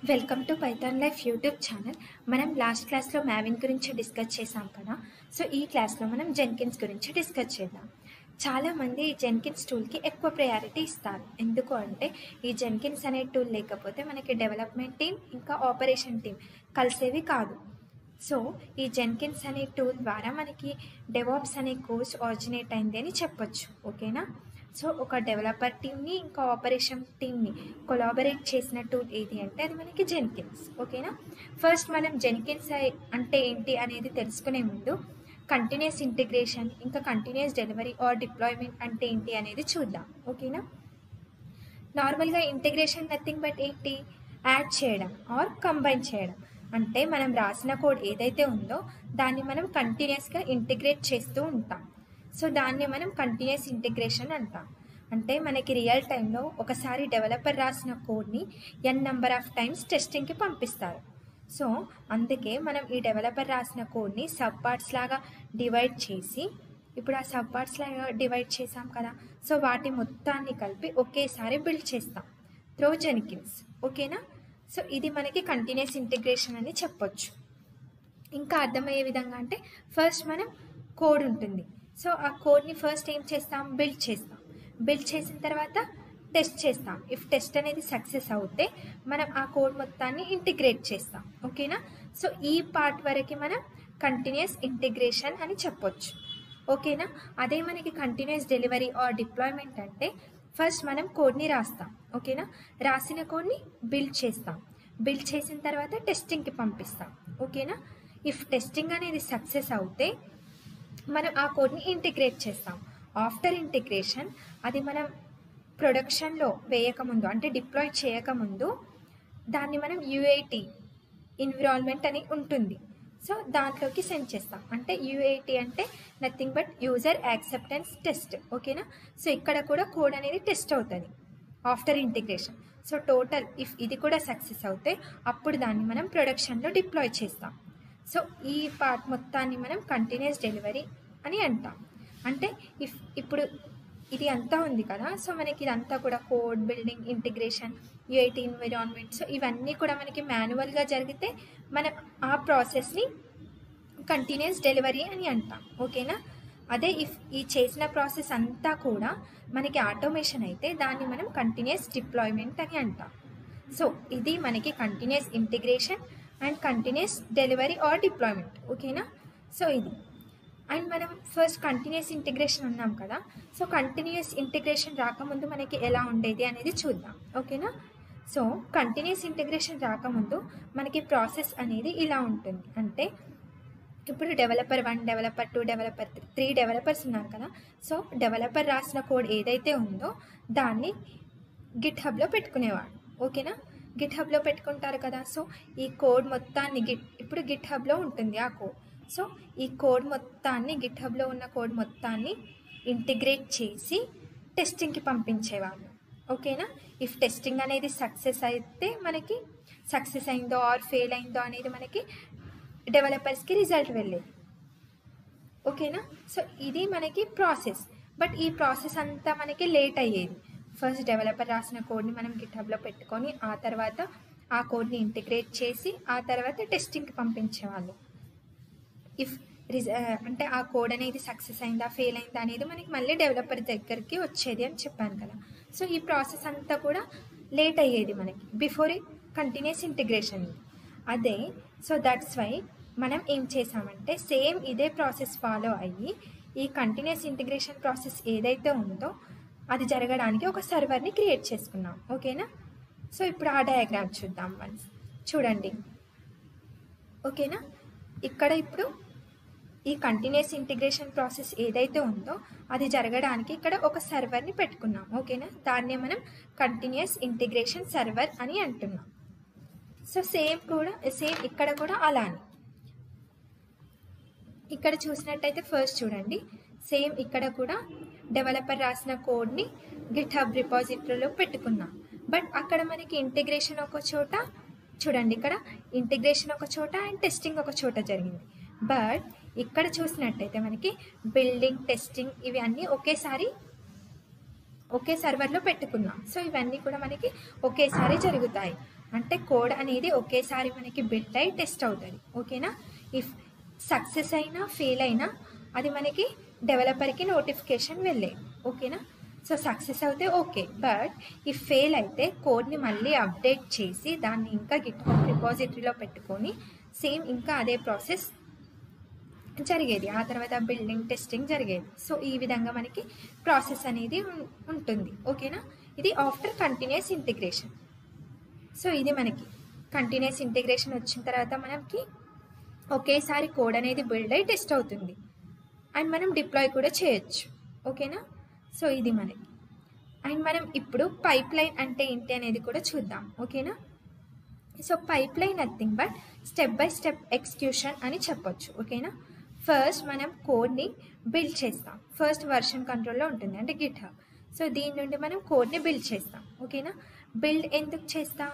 Welcome to Python life YouTube channel మనం last క్లాస్లో Maven గురించి డిస్కస్ చేసాం కదా సో ఈ క్లాస్లో మనం జెన్కిన్స్ గురించి డిస్కస్ చేద్దాం చాలామంది ఈ జెన్కిన్స్ టూల్కి ఎక్కువ ప్రయారిటీ ఇస్తారు ఎందుకు అంటే ఈ జెన్కిన్స్ అనే టూల్ లేకపోతే మనకి డెవలప్మెంట్ టీం ఇంకా ఆపరేషన్ టీం కలిసేవి కాదు సో ఈ జెన్కిన్స్ అనే టూల్ ద్వారా మనకి డెవాప్స్ అనే కోర్స్ ఆరిజినేట్ అయింది అని చెప్పొచ్చు ఓకేనా సో ఒక డెవలపర్ టీమ్ని ఇంకా ఆపరేషన్ టీమ్ని కొలాబరేట్ చేసిన టూల్ ఏది అంటే అది మనకి జెన్కిన్స్ ఓకేనా ఫస్ట్ మనం జెన్కిన్స్ అంటే ఏంటి అనేది తెలుసుకునే ముందు కంటిన్యూస్ ఇంటిగ్రేషన్ ఇంకా కంటిన్యూస్ డెలివరీ ఆర్ డిప్లాయ్మెంట్ అంటే ఏంటి అనేది చూద్దాం ఓకేనా నార్మల్గా ఇంటిగ్రేషన్ నథింగ్ బట్ ఏంటి యాడ్ చేయడం ఆర్ కంబైన్ చేయడం అంటే మనం రాసిన కోడ్ ఏదైతే ఉందో దాన్ని మనం కంటిన్యూస్గా ఇంటిగ్రేట్ చేస్తూ ఉంటాం సో దాన్ని మనం కంటిన్యూస్ ఇంటిగ్రేషన్ అంటాం అంటే మనకి రియల్ టైంలో ఒకసారి డెవలపర్ రాసిన కోడ్ని ఎన్ నెంబర్ ఆఫ్ టైమ్స్ టెస్టింగ్కి పంపిస్తారు సో అందుకే మనం ఈ డెవలపర్ రాసిన కోడ్ని సబ్ పార్ట్స్ లాగా డివైడ్ చేసి ఇప్పుడు ఆ సబ్ పార్ట్స్ లాగా డివైడ్ చేసాం కదా సో వాటి మొత్తాన్ని కలిపి ఒకేసారి బిల్డ్ చేస్తాం త్రో జెనికిన్స్ ఓకేనా సో ఇది మనకి కంటిన్యూస్ ఇంటిగ్రేషన్ అని చెప్పొచ్చు ఇంకా అర్థమయ్యే విధంగా అంటే ఫస్ట్ మనం కోడ్ ఉంటుంది సో ఆ కోడ్ని ఫస్ట్ ఏం చేస్తాం బిల్డ్ చేస్తాం బిల్డ్ చేసిన తర్వాత టెస్ట్ చేస్తాం ఇఫ్ టెస్ట్ అనేది సక్సెస్ అవుతే మనం ఆ కోడ్ మొత్తాన్ని ఇంటిగ్రేట్ చేస్తాం ఓకేనా సో ఈ పార్ట్ వరకు మనం కంటిన్యూస్ ఇంటిగ్రేషన్ అని చెప్పొచ్చు ఓకేనా అదే మనకి కంటిన్యూస్ డెలివరీ ఆర్ డిప్లాయ్మెంట్ అంటే ఫస్ట్ మనం కోడ్ని రాస్తాం ఓకేనా రాసిన కోడ్ని బిల్డ్ చేస్తాం బిల్డ్ చేసిన తర్వాత టెస్టింగ్కి పంపిస్తాం ఓకేనా ఇఫ్ టెస్టింగ్ అనేది సక్సెస్ అవుతే మనం ఆ కోడ్ని ఇంటిగ్రేట్ చేస్తాం ఆఫ్టర్ ఇంటిగ్రేషన్ అది మనం ప్రొడక్షన్లో వేయకముందు అంటే డిప్లాయ్ చేయకముందు దాన్ని మనం యూఐటి ఎన్విరాన్మెంట్ అని ఉంటుంది సో దాంట్లోకి సెండ్ చేస్తాం అంటే యూఐటి అంటే nothing but user acceptance test ఓకేనా సో ఇక్కడ కూడా కోడ్ అనేది టెస్ట్ అవుతుంది after integration so total if ఇది కూడా సక్సెస్ అవుతే అప్పుడు దాన్ని మనం ప్రొడక్షన్లో డిప్లాయ్ చేస్తాం సో ఈ పార్ట్ మొత్తాన్ని మనం కంటిన్యూస్ డెలివరీ అని అంటాం అంటే ఇఫ్ ఇప్పుడు ఇది అంతా ఉంది కదా సో మనకి ఇదంతా కూడా code building integration UIT environment so ఇవన్నీ కూడా మనకి మాన్యువల్గా జరిగితే మనం ఆ ప్రాసెస్ని కంటిన్యూస్ డెలివరీ అని అంటాం ఓకేనా అదే ఇఫ్ ఈ చేసిన ప్రాసెస్ అంతా కూడా మనకి ఆటోమేషన్ అయితే దాన్ని మనం కంటిన్యూస్ డిప్లాయ్మెంట్ అని అంటాం సో ఇది మనకి continuous integration and continuous delivery or deployment ఓకేనా సో ఇది అండ్ మనం ఫస్ట్ కంటిన్యూస్ ఇంటిగ్రేషన్ ఉన్నాం కదా సో కంటిన్యూస్ ఇంటిగ్రేషన్ రాకముందు మనకి ఎలా ఉండేది అనేది చూద్దాం ఓకేనా సో కంటిన్యూస్ ఇంటిగ్రేషన్ రాకముందు మనకి ప్రాసెస్ అనేది ఇలా ఉంటుంది అంటే ఇప్పుడు developer one developer two developer three three developers ఉన్నారు కదా సో డెవలపర్ రాసిన కోడ్ ఏదైతే ఉందో దాన్ని గిట్ హబ్లో పెట్టుకునేవాడు ఓకేనా గిట్ హబ్లో పెట్టుకుంటారు కదా సో ఈ కోడ్ మొత్తాన్ని గిట్ ఇప్పుడు గిట్ హబ్లో ఉంటుంది ఆ కోడ్ సో ఈ కోడ్ మొత్తాన్ని గిట్ హబ్లో ఉన్న కోడ్ మొత్తాన్ని ఇంటిగ్రేట్ చేసి టెస్టింగ్కి పంపించేవాళ్ళు ఓకేనా ఇఫ్ టెస్టింగ్ అనేది సక్సెస్ అయితే మనకి సక్సెస్ అయిందో ఆర్ ఫెయిల్ అయిందో అనేది మనకి డెవలపర్స్కి రిజల్ట్ వెళ్ళేది ఓకేనా సో ఇది మనకి ప్రాసెస్ బట్ ఈ ప్రాసెస్ అంతా మనకి లేట్ అయ్యేది ఫస్ట్ డెవలపర్ రాసిన కోడ్ని మనం గిట్హబ్లో పెట్టుకొని ఆ తర్వాత ఆ కోడ్ని ఇంటిగ్రేట్ చేసి ఆ తర్వాత టెస్టింగ్కి పంపించేవాళ్ళు ఇఫ్ రిజ అంటే ఆ కోడ్ అనేది సక్సెస్ అయిందా ఫెయిల్ అయిందా అనేది మనకి మళ్ళీ డెవలపర్ దగ్గరికి వచ్చేది అని చెప్పాను కదా సో ఈ ప్రాసెస్ అంతా కూడా లేట్ అయ్యేది మనకి బిఫోర్ కంటిన్యూస్ ఇంటిగ్రేషన్ అదే సో దట్స్ వై మనం ఏం చేసామంటే సేమ్ ఇదే ప్రాసెస్ ఫాలో అయ్యి ఈ కంటిన్యూస్ ఇంటిగ్రేషన్ ప్రాసెస్ ఏదైతే ఉందో అది జరగడానికి ఒక సర్వర్ని క్రియేట్ చేసుకున్నాం ఓకేనా సో ఇప్పుడు ఆ డయాగ్రామ్ చూద్దాం వన్స్ చూడండి ఓకేనా ఇక్కడ ఇప్పుడు ఈ కంటిన్యూస్ ఇంటిగ్రేషన్ ప్రాసెస్ ఏదైతే ఉందో అది జరగడానికి ఇక్కడ ఒక సర్వర్ని పెట్టుకున్నాం ఓకేనా దాన్నే మనం కంటిన్యూస్ ఇంటిగ్రేషన్ సర్వర్ అని అంటున్నాం సో సేమ్ కూడా సేమ్ ఇక్కడ కూడా అలానే ఇక్కడ చూసినట్టయితే ఫస్ట్ చూడండి సేమ్ ఇక్కడ కూడా డెవలపర్ రాసిన కోడ్ని గిట్ హబ్ రిపాజిటరీలో పెట్టుకున్నాం బట్ అక్కడ మనకి ఇంటిగ్రేషన్ ఒక చోట చూడండి ఇక్కడ ఇంటిగ్రేషన్ ఒక చోట అండ్ టెస్టింగ్ ఒక చోట జరిగింది బట్ ఇక్కడ చూసినట్టయితే మనకి బిల్డింగ్ టెస్టింగ్ ఇవి అన్నీ ఒకేసారి ఒకే సర్వర్లో పెట్టుకున్నాం సో ఇవన్నీ కూడా మనకి ఒకేసారి జరుగుతాయి అంటే కోడ్ అనేది ఒకేసారి మనకి బిల్డ్ అయి టెస్ట్ అవుతుంది ఓకేనా ఇఫ్ సక్సెస్ అయినా ఫెయిల్ అయినా అది మనకి డెవలపర్కి నోటిఫికేషన్ వెళ్ళే ఓకేనా సో సక్సెస్ అవుతే ఓకే బట్ ఈ ఫెయిల్ అయితే కోడ్ని మళ్ళీ అప్డేట్ చేసి దాన్ని ఇంకా గిట్ రిపాజిటరీలో పెట్టుకొని సేమ్ ఇంకా అదే ప్రాసెస్ జరిగేది ఆ తర్వాత బిల్డింగ్ టెస్టింగ్ జరిగేది సో ఈ విధంగా మనకి ప్రాసెస్ అనేది ఉం- ఉంటుంది ఓకేనా ఇది ఆఫ్టర్ కంటిన్యూస్ ఇంటిగ్రేషన్ సో ఇది మనకి కంటిన్యూస్ ఇంటిగ్రేషన్ వచ్చిన తర్వాత మనకి ఒకేసారి కోడ్ అనేది బిల్డ్ అయి టెస్ట్ అవుతుంది అండ్ మనం డిప్లాయ్ కూడా చేయొచ్చు ఓకేనా సో ఇది మనకి అండ్ మనం ఇప్పుడు పైప్ లైన్ అంటే ఏంటి అనేది కూడా చూద్దాం ఓకేనా so pipeline nothing but step by step execution అని చెప్పొచ్చు ఓకేనా ఫస్ట్ మనం కోడ్ని బిల్డ్ చేస్తాం ఫస్ట్ వర్షన్ కంట్రోల్లో ఉంటుంది అంటే గిట్ హబ్ సో దీని నుండి మనం కోడ్ని బిల్డ్ చేస్తాం ఓకేనా బిల్డ్ ఎందుకు చేస్తాం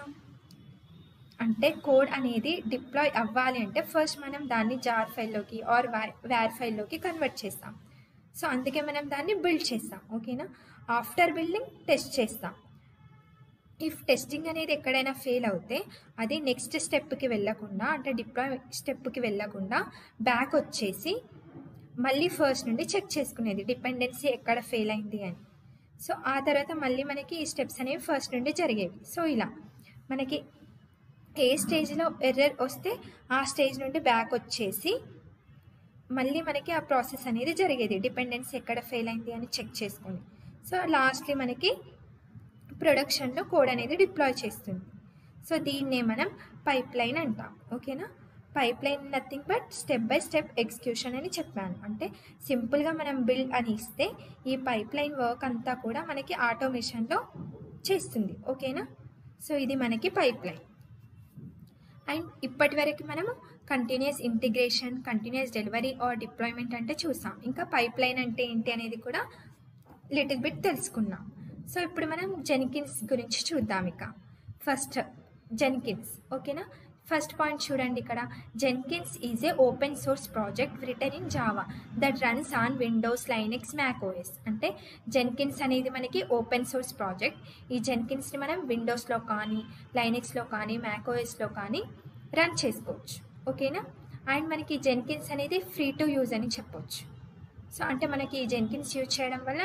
అంటే కోడ్ అనేది డిప్లాయ్ అవ్వాలి అంటే ఫస్ట్ మనం దాన్ని జార్ ఫైల్లోకి ఆర్ వ్యార్ ఫైల్లోకి కన్వర్ట్ చేస్తాం సో అందుకే మనం దాన్ని బిల్డ్ చేస్తాం ఓకేనా ఆఫ్టర్ బిల్డింగ్ టెస్ట్ చేస్తాం ఇఫ్ టెస్టింగ్ అనేది ఎక్కడైనా ఫెయిల్ అవుతే అది నెక్స్ట్ స్టెప్కి వెళ్ళకుండా అంటే డిప్లాయ్ స్టెప్కి వెళ్ళకుండా బ్యాక్ వచ్చేసి మళ్ళీ ఫస్ట్ నుండి చెక్ చేసుకునేది డిపెండెన్సీ ఎక్కడ ఫెయిల్ అయింది అని సో ఆ తర్వాత మళ్ళీ మనకి ఈ స్టెప్స్ అనేవి ఫస్ట్ నుండి జరిగేవి సో ఇలా మనకి ఏ స్టేజ్లో ఎర్రర్ వస్తే ఆ స్టేజ్ నుండి బ్యాక్ వచ్చేసి మళ్ళీ మనకి ఆ ప్రాసెస్ అనేది జరిగేది డిపెండెన్సీ ఎక్కడ ఫెయిల్ అయింది అని చెక్ చేసుకొని సో లాస్ట్లీ మనకి ప్రొడక్షన్లో కోడ్ అనేది డిప్లాయ్ చేస్తుంది సో దీన్నే మనం పైప్ లైన్ అంటాం ఓకేనా pipeline nothing but step by step execution అని చెప్పాను అంటే సింపుల్గా మనం బిల్డ్ అని ఇస్తే ఈ పైప్ లైన్ వర్క్ అంతా కూడా మనకి ఆటోమేషన్లో చేస్తుంది ఓకేనా సో ఇది మనకి పైప్ లైన్ అండ్ ఇప్పటి వరకు మనము continuous integration continuous delivery or deployment అంటే చూసాం ఇంకా పైప్ లైన్ అంటే ఏంటి అనేది కూడా లిటిల్ బిట్ తెలుసుకున్నాం సో ఇప్పుడు మనం జెనికిన్స్ గురించి చూద్దాం ఇక ఫస్ట్ జెన్కిన్స్ ఓకేనా ఫస్ట్ పాయింట్ చూడండి ఇక్కడ Jenkins is a open source project written in Java that runs on Windows Linux Mac OS అంటే జెన్కిన్స్ అనేది మనకి ఓపెన్ సోర్స్ ప్రాజెక్ట్ ఈ జెన్కిన్స్ని మనం విండోస్లో కానీ లైనెక్స్లో కానీ మ్యాక్ ఓఎస్లో కానీ రన్ చేసుకోవచ్చు ఓకేనా అండ్ మనకి జెన్కిన్స్ అనేది ఫ్రీ టు యూజ్ అని చెప్పొచ్చు సో అంటే మనకి ఈ జెన్కిన్స్ యూజ్ చేయడం వల్ల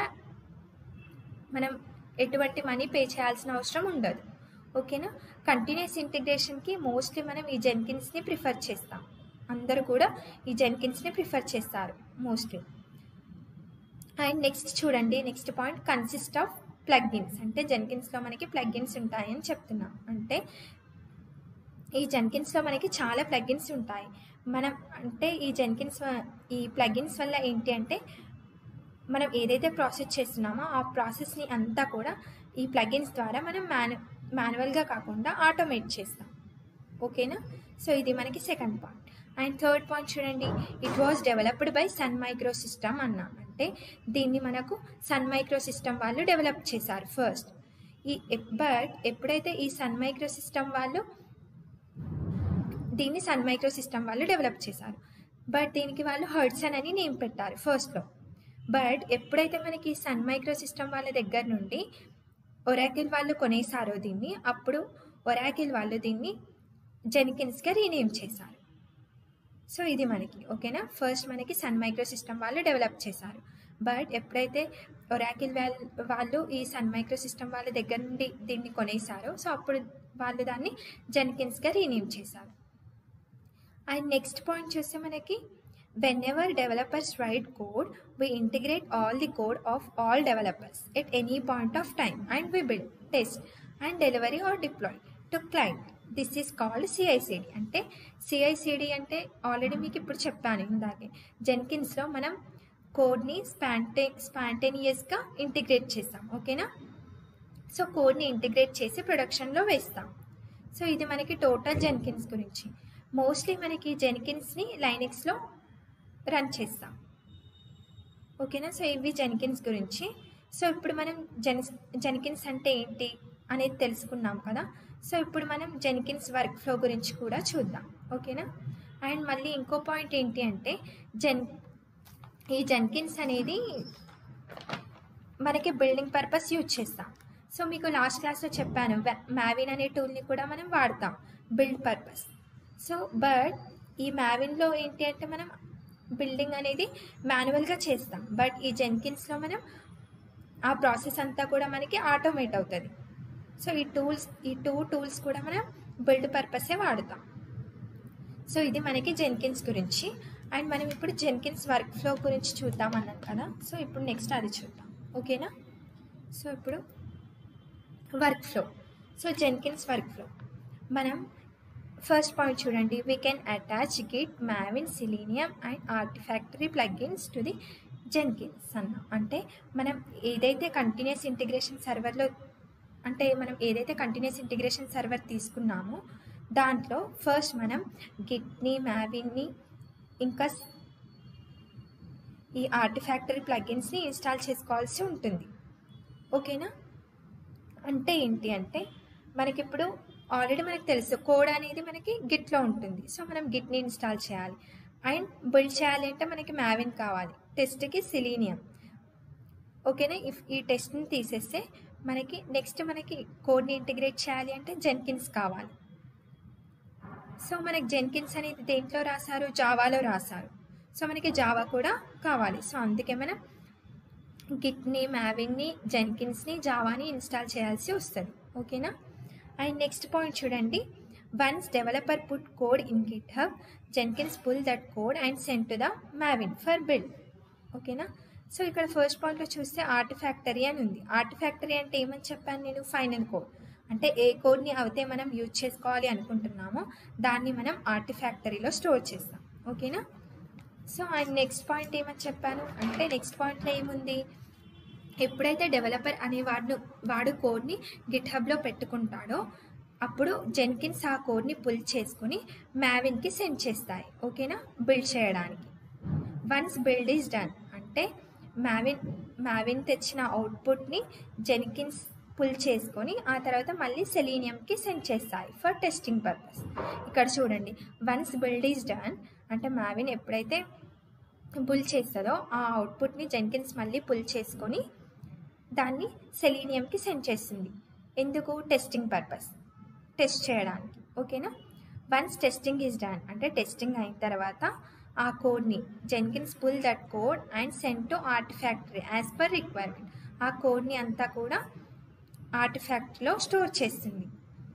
మనం ఎటువంటి మనీ పే చేయాల్సిన అవసరం ఉండదు ఓకేనా కంటిన్యూస్ ఇంటిగ్రేషన్కి మోస్ట్లీ మనం ఈ జెన్కిన్స్ని ప్రిఫర్ చేస్తాం అందరూ కూడా ఈ జెన్కిన్స్ని ప్రిఫర్ చేస్తారు మోస్ట్లీ అండ్ నెక్స్ట్ చూడండి next point consist of plugins అంటే జెన్కిన్స్లో మనకి ప్లగ్గిన్స్ ఉంటాయని చెప్తున్నాం అంటే ఈ జెన్కిన్స్లో మనకి చాలా ప్లగ్గిన్స్ ఉంటాయి మనం అంటే ఈ జెన్కిన్స్ ఈ ప్లగ్గిన్స్ వల్ల ఏంటి అంటే మనం ఏదైతే ప్రాసెస్ చేస్తున్నామో ఆ ప్రాసెస్ని అంతా కూడా ఈ ప్లగిన్స్ ద్వారా మనం మాను మాన్యువల్గా కాకుండా ఆటోమేట్ చేస్తాం ఓకేనా సో ఇది మనకి second point and third point చూడండి it was developed by Sun Micro System అన్నాం అంటే దీన్ని మనకు సన్ మైక్రో సిస్టమ్ వాళ్ళు డెవలప్ చేశారు ఫస్ట్ ఈ బట్ ఎప్పుడైతే ఈ సన్ మైక్రో సిస్టమ్ వాళ్ళు దీన్ని సన్ మైక్రో సిస్టమ్ వాళ్ళు డెవలప్ చేశారు బట్ దీనికి వాళ్ళు హర్డ్సన్ అని నేమ్ పెట్టారు ఫస్ట్లో బట్ ఎప్పుడైతే మనకి సన్ మైక్రో సిస్టమ్ వాళ్ళ దగ్గర నుండి ఒరాకిల్ వాళ్ళు కొనేసారో దీన్ని అప్పుడు ఒరాకిల్ వాళ్ళు దీన్ని జెనికిన్స్గా రీనేమ్ చేశారు సో ఇది మనకి ఓకేనా ఫస్ట్ మనకి సన్ మైక్రో సిస్టమ్ వాళ్ళు డెవలప్ చేశారు బట్ ఎప్పుడైతే ఒరాకిల్ వాళ్ళ వాళ్ళు ఈ సన్ మైక్రో సిస్టమ్ వాళ్ళ దగ్గర నుండి దీన్ని కొనేసారో సో అప్పుడు వాళ్ళు దాన్ని జెనికిన్స్గా రీనేమ్ చేశారు అండ్ నెక్స్ట్ పాయింట్ చూస్తే మనకి whenever developers write code we integrate all the code of all developers at any point of time and we build test and delivery or deploy to client this is called CICD అంటే CICD అంటే already మీకు ఇప్పుడు చెప్పాను ఇందాకే జెన్కిన్స్లో మనం కోడ్ని స్పాంటే స్పాంటేనియస్గా integrate చేస్తాం ఓకేనా సో కోడ్ని ఇంటిగ్రేట్ చేసి ప్రొడక్షన్లో వేస్తాం సో ఇది మనకి టోటల్ జెన్కిన్స్ గురించి మోస్ట్లీ మనకి జెన్కిన్స్ని లైనెక్స్లో రన్ చేస్తాం ఓకేనా సో ఇవి జెన్కిన్స్ గురించి సో ఇప్పుడు మనం జెన్ జెన్కిన్స్ అంటే ఏంటి అనేది తెలుసుకున్నాం కదా సో ఇప్పుడు మనం జెన్కిన్స్ వర్క్ ఫ్లో గురించి కూడా చూద్దాం ఓకేనా అండ్ మళ్ళీ ఇంకో పాయింట్ ఏంటి అంటే జెన్ ఈ జెన్కిన్స్ అనేది మనకి బిల్డింగ్ పర్పస్ యూజ్ చేస్తాం సో మీకు లాస్ట్ క్లాస్లో చెప్పాను మ్యావిన్ అనే టూల్ని కూడా మనం వాడతాం బిల్డ్ పర్పస్ సో బట్ ఈ మ్యావిన్లో ఏంటి అంటే మనం బిల్డింగ్ అనేది మాన్యువల్గా చేస్తాం బట్ ఈ జెన్కిన్స్లో మనం ఆ ప్రాసెస్ అంతా కూడా మనకి ఆటోమేట్ అవుతుంది సో ఈ టూల్స్ ఈ టూ టూల్స్ కూడా మనం బిల్డ్ పర్పసే వాడుతాం సో ఇది మనకి జెన్కిన్స్ గురించి అండ్ మనం ఇప్పుడు జెన్కిన్స్ వర్క్ ఫ్లో గురించి చూద్దాం అన్నాం కదా సో ఇప్పుడు నెక్స్ట్ అది చూద్దాం ఓకేనా సో ఇప్పుడు workflow so Jenkins workflow మనం ఫస్ట్ పాయింట్ చూడండి we can attach Git Maven Selenium and Artifactory plugins to the Jenkins అన్న అంటే మనం ఏదైతే కంటిన్యూస్ ఇంటిగ్రేషన్ సర్వర్లో అంటే మనం ఏదైతే కంటిన్యూస్ ఇంటిగ్రేషన్ సర్వర్ తీసుకున్నామో దాంట్లో ఫస్ట్ మనం గిట్ని మ్యావిన్ని ఇంకా ఈ ఆర్టిఫాక్టరీ ప్లగిన్స్ని ఇన్స్టాల్ చేసుకోవాల్సి ఉంటుంది ఓకేనా అంటే ఏంటి అంటే మనకి ఇప్పుడు ఆల్రెడీ మనకి తెలుసు కోడ్ అనేది మనకి గిట్లో ఉంటుంది సో మనం గిట్ని ఇన్స్టాల్ చేయాలి అండ్ బిల్డ్ చేయాలి అంటే మనకి మ్యావిన్ కావాలి టెస్ట్కి సిలీనియం ఓకేనా ఇఫ్ ఈ టెస్ట్ని తీసేస్తే మనకి నెక్స్ట్ మనకి కోడ్ని ఇంటిగ్రేట్ చేయాలి అంటే జెన్కిన్స్ కావాలి సో మనకి జెన్కిన్స్ అనేది దేంట్లో రాశారు జావాలో రాశారు సో మనకి జావా కూడా కావాలి సో అందుకే మనం గిట్ని మ్యావిన్ని జెన్కిన్స్ని జావాని ఇన్స్టాల్ చేయాల్సి వస్తుంది ఓకేనా అండ్ నెక్స్ట్ పాయింట్ చూడండి once developer put code in GitHub Jenkins pull that code and send to the Maven for build ఓకేనా సో ఇక్కడ ఫస్ట్ పాయింట్లో చూస్తే ఆర్ట్ ఫ్యాక్టరీ అని ఉంది ఆర్ట్ ఫ్యాక్టరీ అంటే ఏమని చెప్పాను నేను ఫైనల్ కోడ్ అంటే ఏ కోడ్ని అయితే మనం యూజ్ చేసుకోవాలి అనుకుంటున్నామో దాన్ని మనం ఆర్ట్ ఫ్యాక్టరీలో స్టోర్ చేస్తాం ఓకేనా సో అండ్ నెక్స్ట్ పాయింట్ ఏమని చెప్పాను అంటే నెక్స్ట్ పాయింట్లో ఏముంది ఎప్పుడైతే డెవలపర్ అనే వాడు వాడు కోడ్ని గిట్ హబ్లో పెట్టుకుంటాడో అప్పుడు జెన్కిన్స్ ఆ కోడ్ని పుల్ చేసుకుని మ్యావిన్కి సెండ్ చేస్తాయి ఓకేనా బిల్డ్ చేయడానికి వన్స్ బిల్డ్ ఈజ్ డన్ అంటే మ్యావిన్ మ్యావిన్ తెచ్చిన అవుట్పుట్ని జెన్కిన్స్ పుల్ చేసుకొని ఆ తర్వాత మళ్ళీ సెలీనియంకి సెండ్ చేస్తాయి ఫర్ టెస్టింగ్ పర్పస్ ఇక్కడ చూడండి వన్స్ బిల్డ్ ఈజ్ డన్ అంటే మ్యావిన్ ఎప్పుడైతే పుల్ చేస్తుందో ఆ అవుట్పుట్ని జెన్కిన్స్ మళ్ళీ పుల్ చేసుకొని దాన్ని సెలీనియంకి సెండ్ చేస్తుంది ఎందుకు టెస్టింగ్ పర్పస్ టెస్ట్ చేయడానికి ఓకేనా వన్స్ టెస్టింగ్ ఈజ్ డన్ అంటే టెస్టింగ్ అయిన తర్వాత ఆ కోడ్ని Jenkins pull that code and send to Artifactory as per requirement ఆ కోడ్ని అంతా కూడా ఆర్ట్ ఫ్యాక్టరీలో స్టోర్ చేస్తుంది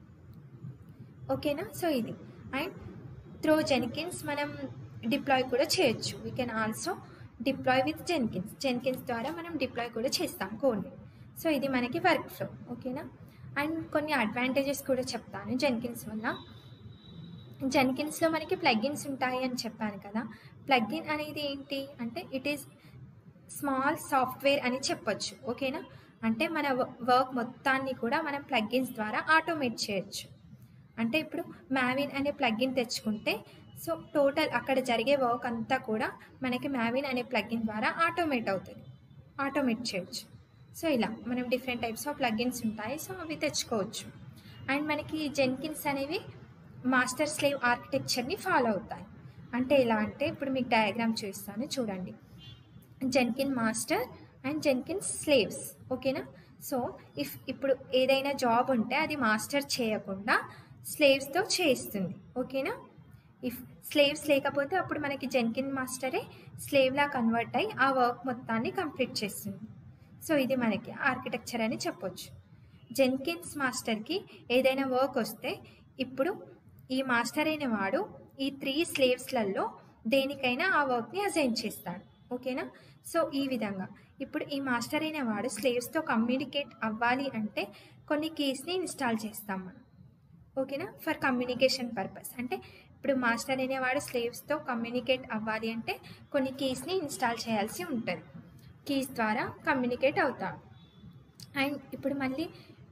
ఓకేనా సో ఇది అండ్ త్రో జెన్కిన్స్ మనం డిప్లాయ్ కూడా చేయొచ్చు we can also deploy with Jenkins Jenkins ద్వారా మనం డిప్లాయ్ కూడా చేస్తాం కోడ్ని సో ఇది మనకి వర్క్ ఫ్లో ఓకేనా అండ్ కొన్ని అడ్వాంటేజెస్ కూడా చెప్తాను జెన్కిన్స్ వల్ల జెన్కిన్స్లో మనకి ప్లగ్ఇన్స్ ఉంటాయి అని చెప్పాను కదా ప్లగ్ఇన్ అనేది ఏంటి అంటే ఇట్ ఈస్ స్మాల్ సాఫ్ట్వేర్ అని చెప్పొచ్చు ఓకేనా అంటే మన వర్క్ మొత్తాన్ని కూడా మనం ప్లగ్ఇన్స్ ద్వారా ఆటోమేట్ చేయొచ్చు అంటే ఇప్పుడు మ్యావిన్ అనే ప్లగ్ఇన్ తెచ్చుకుంటే సో టోటల్ అక్కడ జరిగే వర్క్ అంతా కూడా మనకి మ్యావిన్ అనే ప్లగ్ఇన్ ద్వారా ఆటోమేట్ అవుతుంది ఆటోమేట్ చేయొచ్చు సో ఇలా మనం డిఫరెంట్ టైప్స్ ఆఫ్ ప్లగ్ఇన్స్ ఉంటాయి సో అవి తెచ్చుకోవచ్చు అండ్ మనకి జెన్కిన్స్ అనేవి మాస్టర్ స్లేవ్ ఆర్కిటెక్చర్ని ఫాలో అవుతాయి అంటే ఎలా అంటే ఇప్పుడు మీకు డయాగ్రామ్ చూపిస్తాను చూడండి Jenkin master and Jenkin slaves ఓకేనా సో ఇఫ్ ఇప్పుడు ఏదైనా జాబ్ ఉంటే అది మాస్టర్ చేయకుండా స్లేవ్స్తో చేయిస్తుంది ఓకేనా ఇఫ్ స్లేవ్స్ లేకపోతే అప్పుడు మనకి జెన్కిన్ మాస్టరే స్లేవ్లా కన్వర్ట్ అయ్యి ఆ వర్క్ మొత్తాన్ని కంప్లీట్ చేస్తుంది సో ఇది మనకి ఆర్కిటెక్చర్ అని చెప్పొచ్చు జెన్కిన్స్ మాస్టర్కి ఏదైనా వర్క్ వస్తే ఇప్పుడు ఈ మాస్టర్ అయిన వాడు ఈ త్రీ స్లేవ్స్లలో దేనికైనా ఆ వర్క్ని అజైన్ చేస్తాడు ఓకేనా సో ఈ విధంగా ఇప్పుడు ఈ మాస్టర్ అయిన వాడు స్లేవ్స్తో కమ్యూనికేట్ అవ్వాలి అంటే కొన్ని కీస్ని ఇన్స్టాల్ చేస్తాం మనం ఓకేనా ఫర్ కమ్యూనికేషన్ పర్పస్ అంటే ఇప్పుడు మాస్టర్ అనేవాడు స్లేవ్స్తో కమ్యూనికేట్ అవ్వాలి అంటే కొన్ని కీస్ని ఇన్స్టాల్ చేయాల్సి ఉంటుంది కీస్ ద్వారా కమ్యూనికేట్ అవుతాం అండ్ ఇప్పుడు మళ్ళీ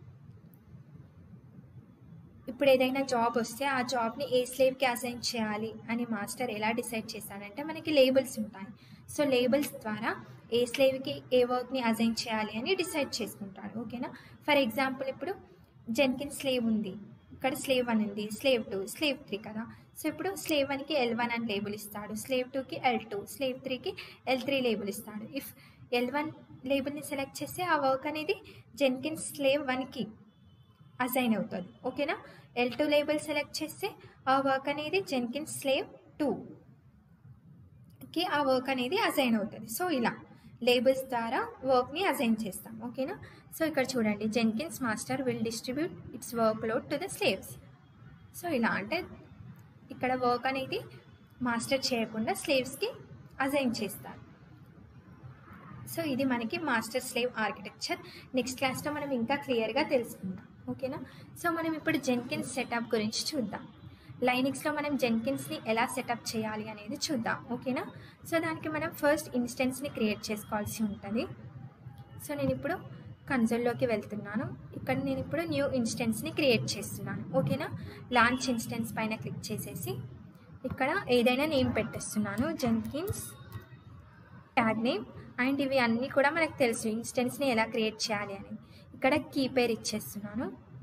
ఇప్పుడు ఏదైనా జాబ్ వస్తే ఆ జాబ్ని ఏ స్లేవ్కి అసైన్ చేయాలి అని మాస్టర్ ఎలా డిసైడ్ చేశాడంటే మనకి లేబుల్స్ ఉంటాయి సో లేబుల్స్ ద్వారా ఏ స్లేవ్కి ఏ వర్క్ని అసైన్ చేయాలి అని డిసైడ్ చేసుకుంటాడు ఓకేనా ఫర్ ఎగ్జాంపుల్ ఇప్పుడు జెన్కిన్ స్లేవ్ ఉంది ఇక్కడ స్లేవ్ వన్ ఉంది స్లేవ్ టూ స్లేవ్ త్రీ కదా సో ఇప్పుడు స్లేవ్ వన్కి ఎల్ వన్ అని లేబుల్ ఇస్తాడు స్లేవ్ టూకి ఎల్ టూ స్లేవ్ త్రీకి ఎల్ త్రీ లేబుల్ ఇస్తాడు ఇఫ్ ఎల్ వన్ లేబుల్ని సెలెక్ట్ చేస్తే ఆ వర్క్ అనేది జెన్కిన్స్ స్లేవ్ వన్కి అసైన్ అవుతుంది ఓకేనా ఎల్ టూ లేబుల్ సెలెక్ట్ చేస్తే ఆ వర్క్ అనేది జెన్కిన్స్ స్లేవ్ టూకి ఆ వర్క్ అనేది అసైన్ అవుతుంది సో ఇలా లేబుల్స్ ద్వారా వర్క్ని అసైన్ చేస్తాం ఓకేనా సో ఇక్కడ చూడండి Jenkins master will distribute its workload to the slaves so ఇలా అంటే ఇక్కడ వర్క్ అనేది మాస్టర్ చేయకుండా స్లేవ్స్కి అసైన్ చేస్తారు సో ఇది మనకి మాస్టర్ స్లేవ్ ఆర్కిటెక్చర్ నెక్స్ట్ క్లాస్లో మనం ఇంకా క్లియర్గా తెలుసుకుందాం ఓకేనా సో మనం ఇప్పుడు జెన్కిన్స్ సెటప్ గురించి చూద్దాం లైనిక్స్లో మనం జెన్కిన్స్ని ఎలా సెటప్ చేయాలి అనేది చూద్దాం ఓకేనా సో దానికి మనం ఫస్ట్ ఇన్స్టెన్స్ని క్రియేట్ చేసుకోవాల్సి ఉంటుంది సో నేను ఇప్పుడు కన్సోల్లోకి వెళ్తున్నాను ఇక్కడ నేను ఇప్పుడు న్యూ ఇన్స్టెన్స్ని క్రియేట్ చేస్తున్నాను ఓకేనా లాంచ్ ఇన్స్టెన్స్ పైన క్లిక్ చేసేసి ఇక్కడ ఏదైనా నేమ్ పెట్టేస్తున్నాను జెన్కిన్స్ ట్యాగ్ నేమ్ అండ్ ఇవి అన్నీ కూడా మనకు తెలుసు ఇన్స్టెన్స్ని ఎలా క్రియేట్ చేయాలి అని ఇక్కడ కీ పేర్ ఇచ్చేస్తున్నాను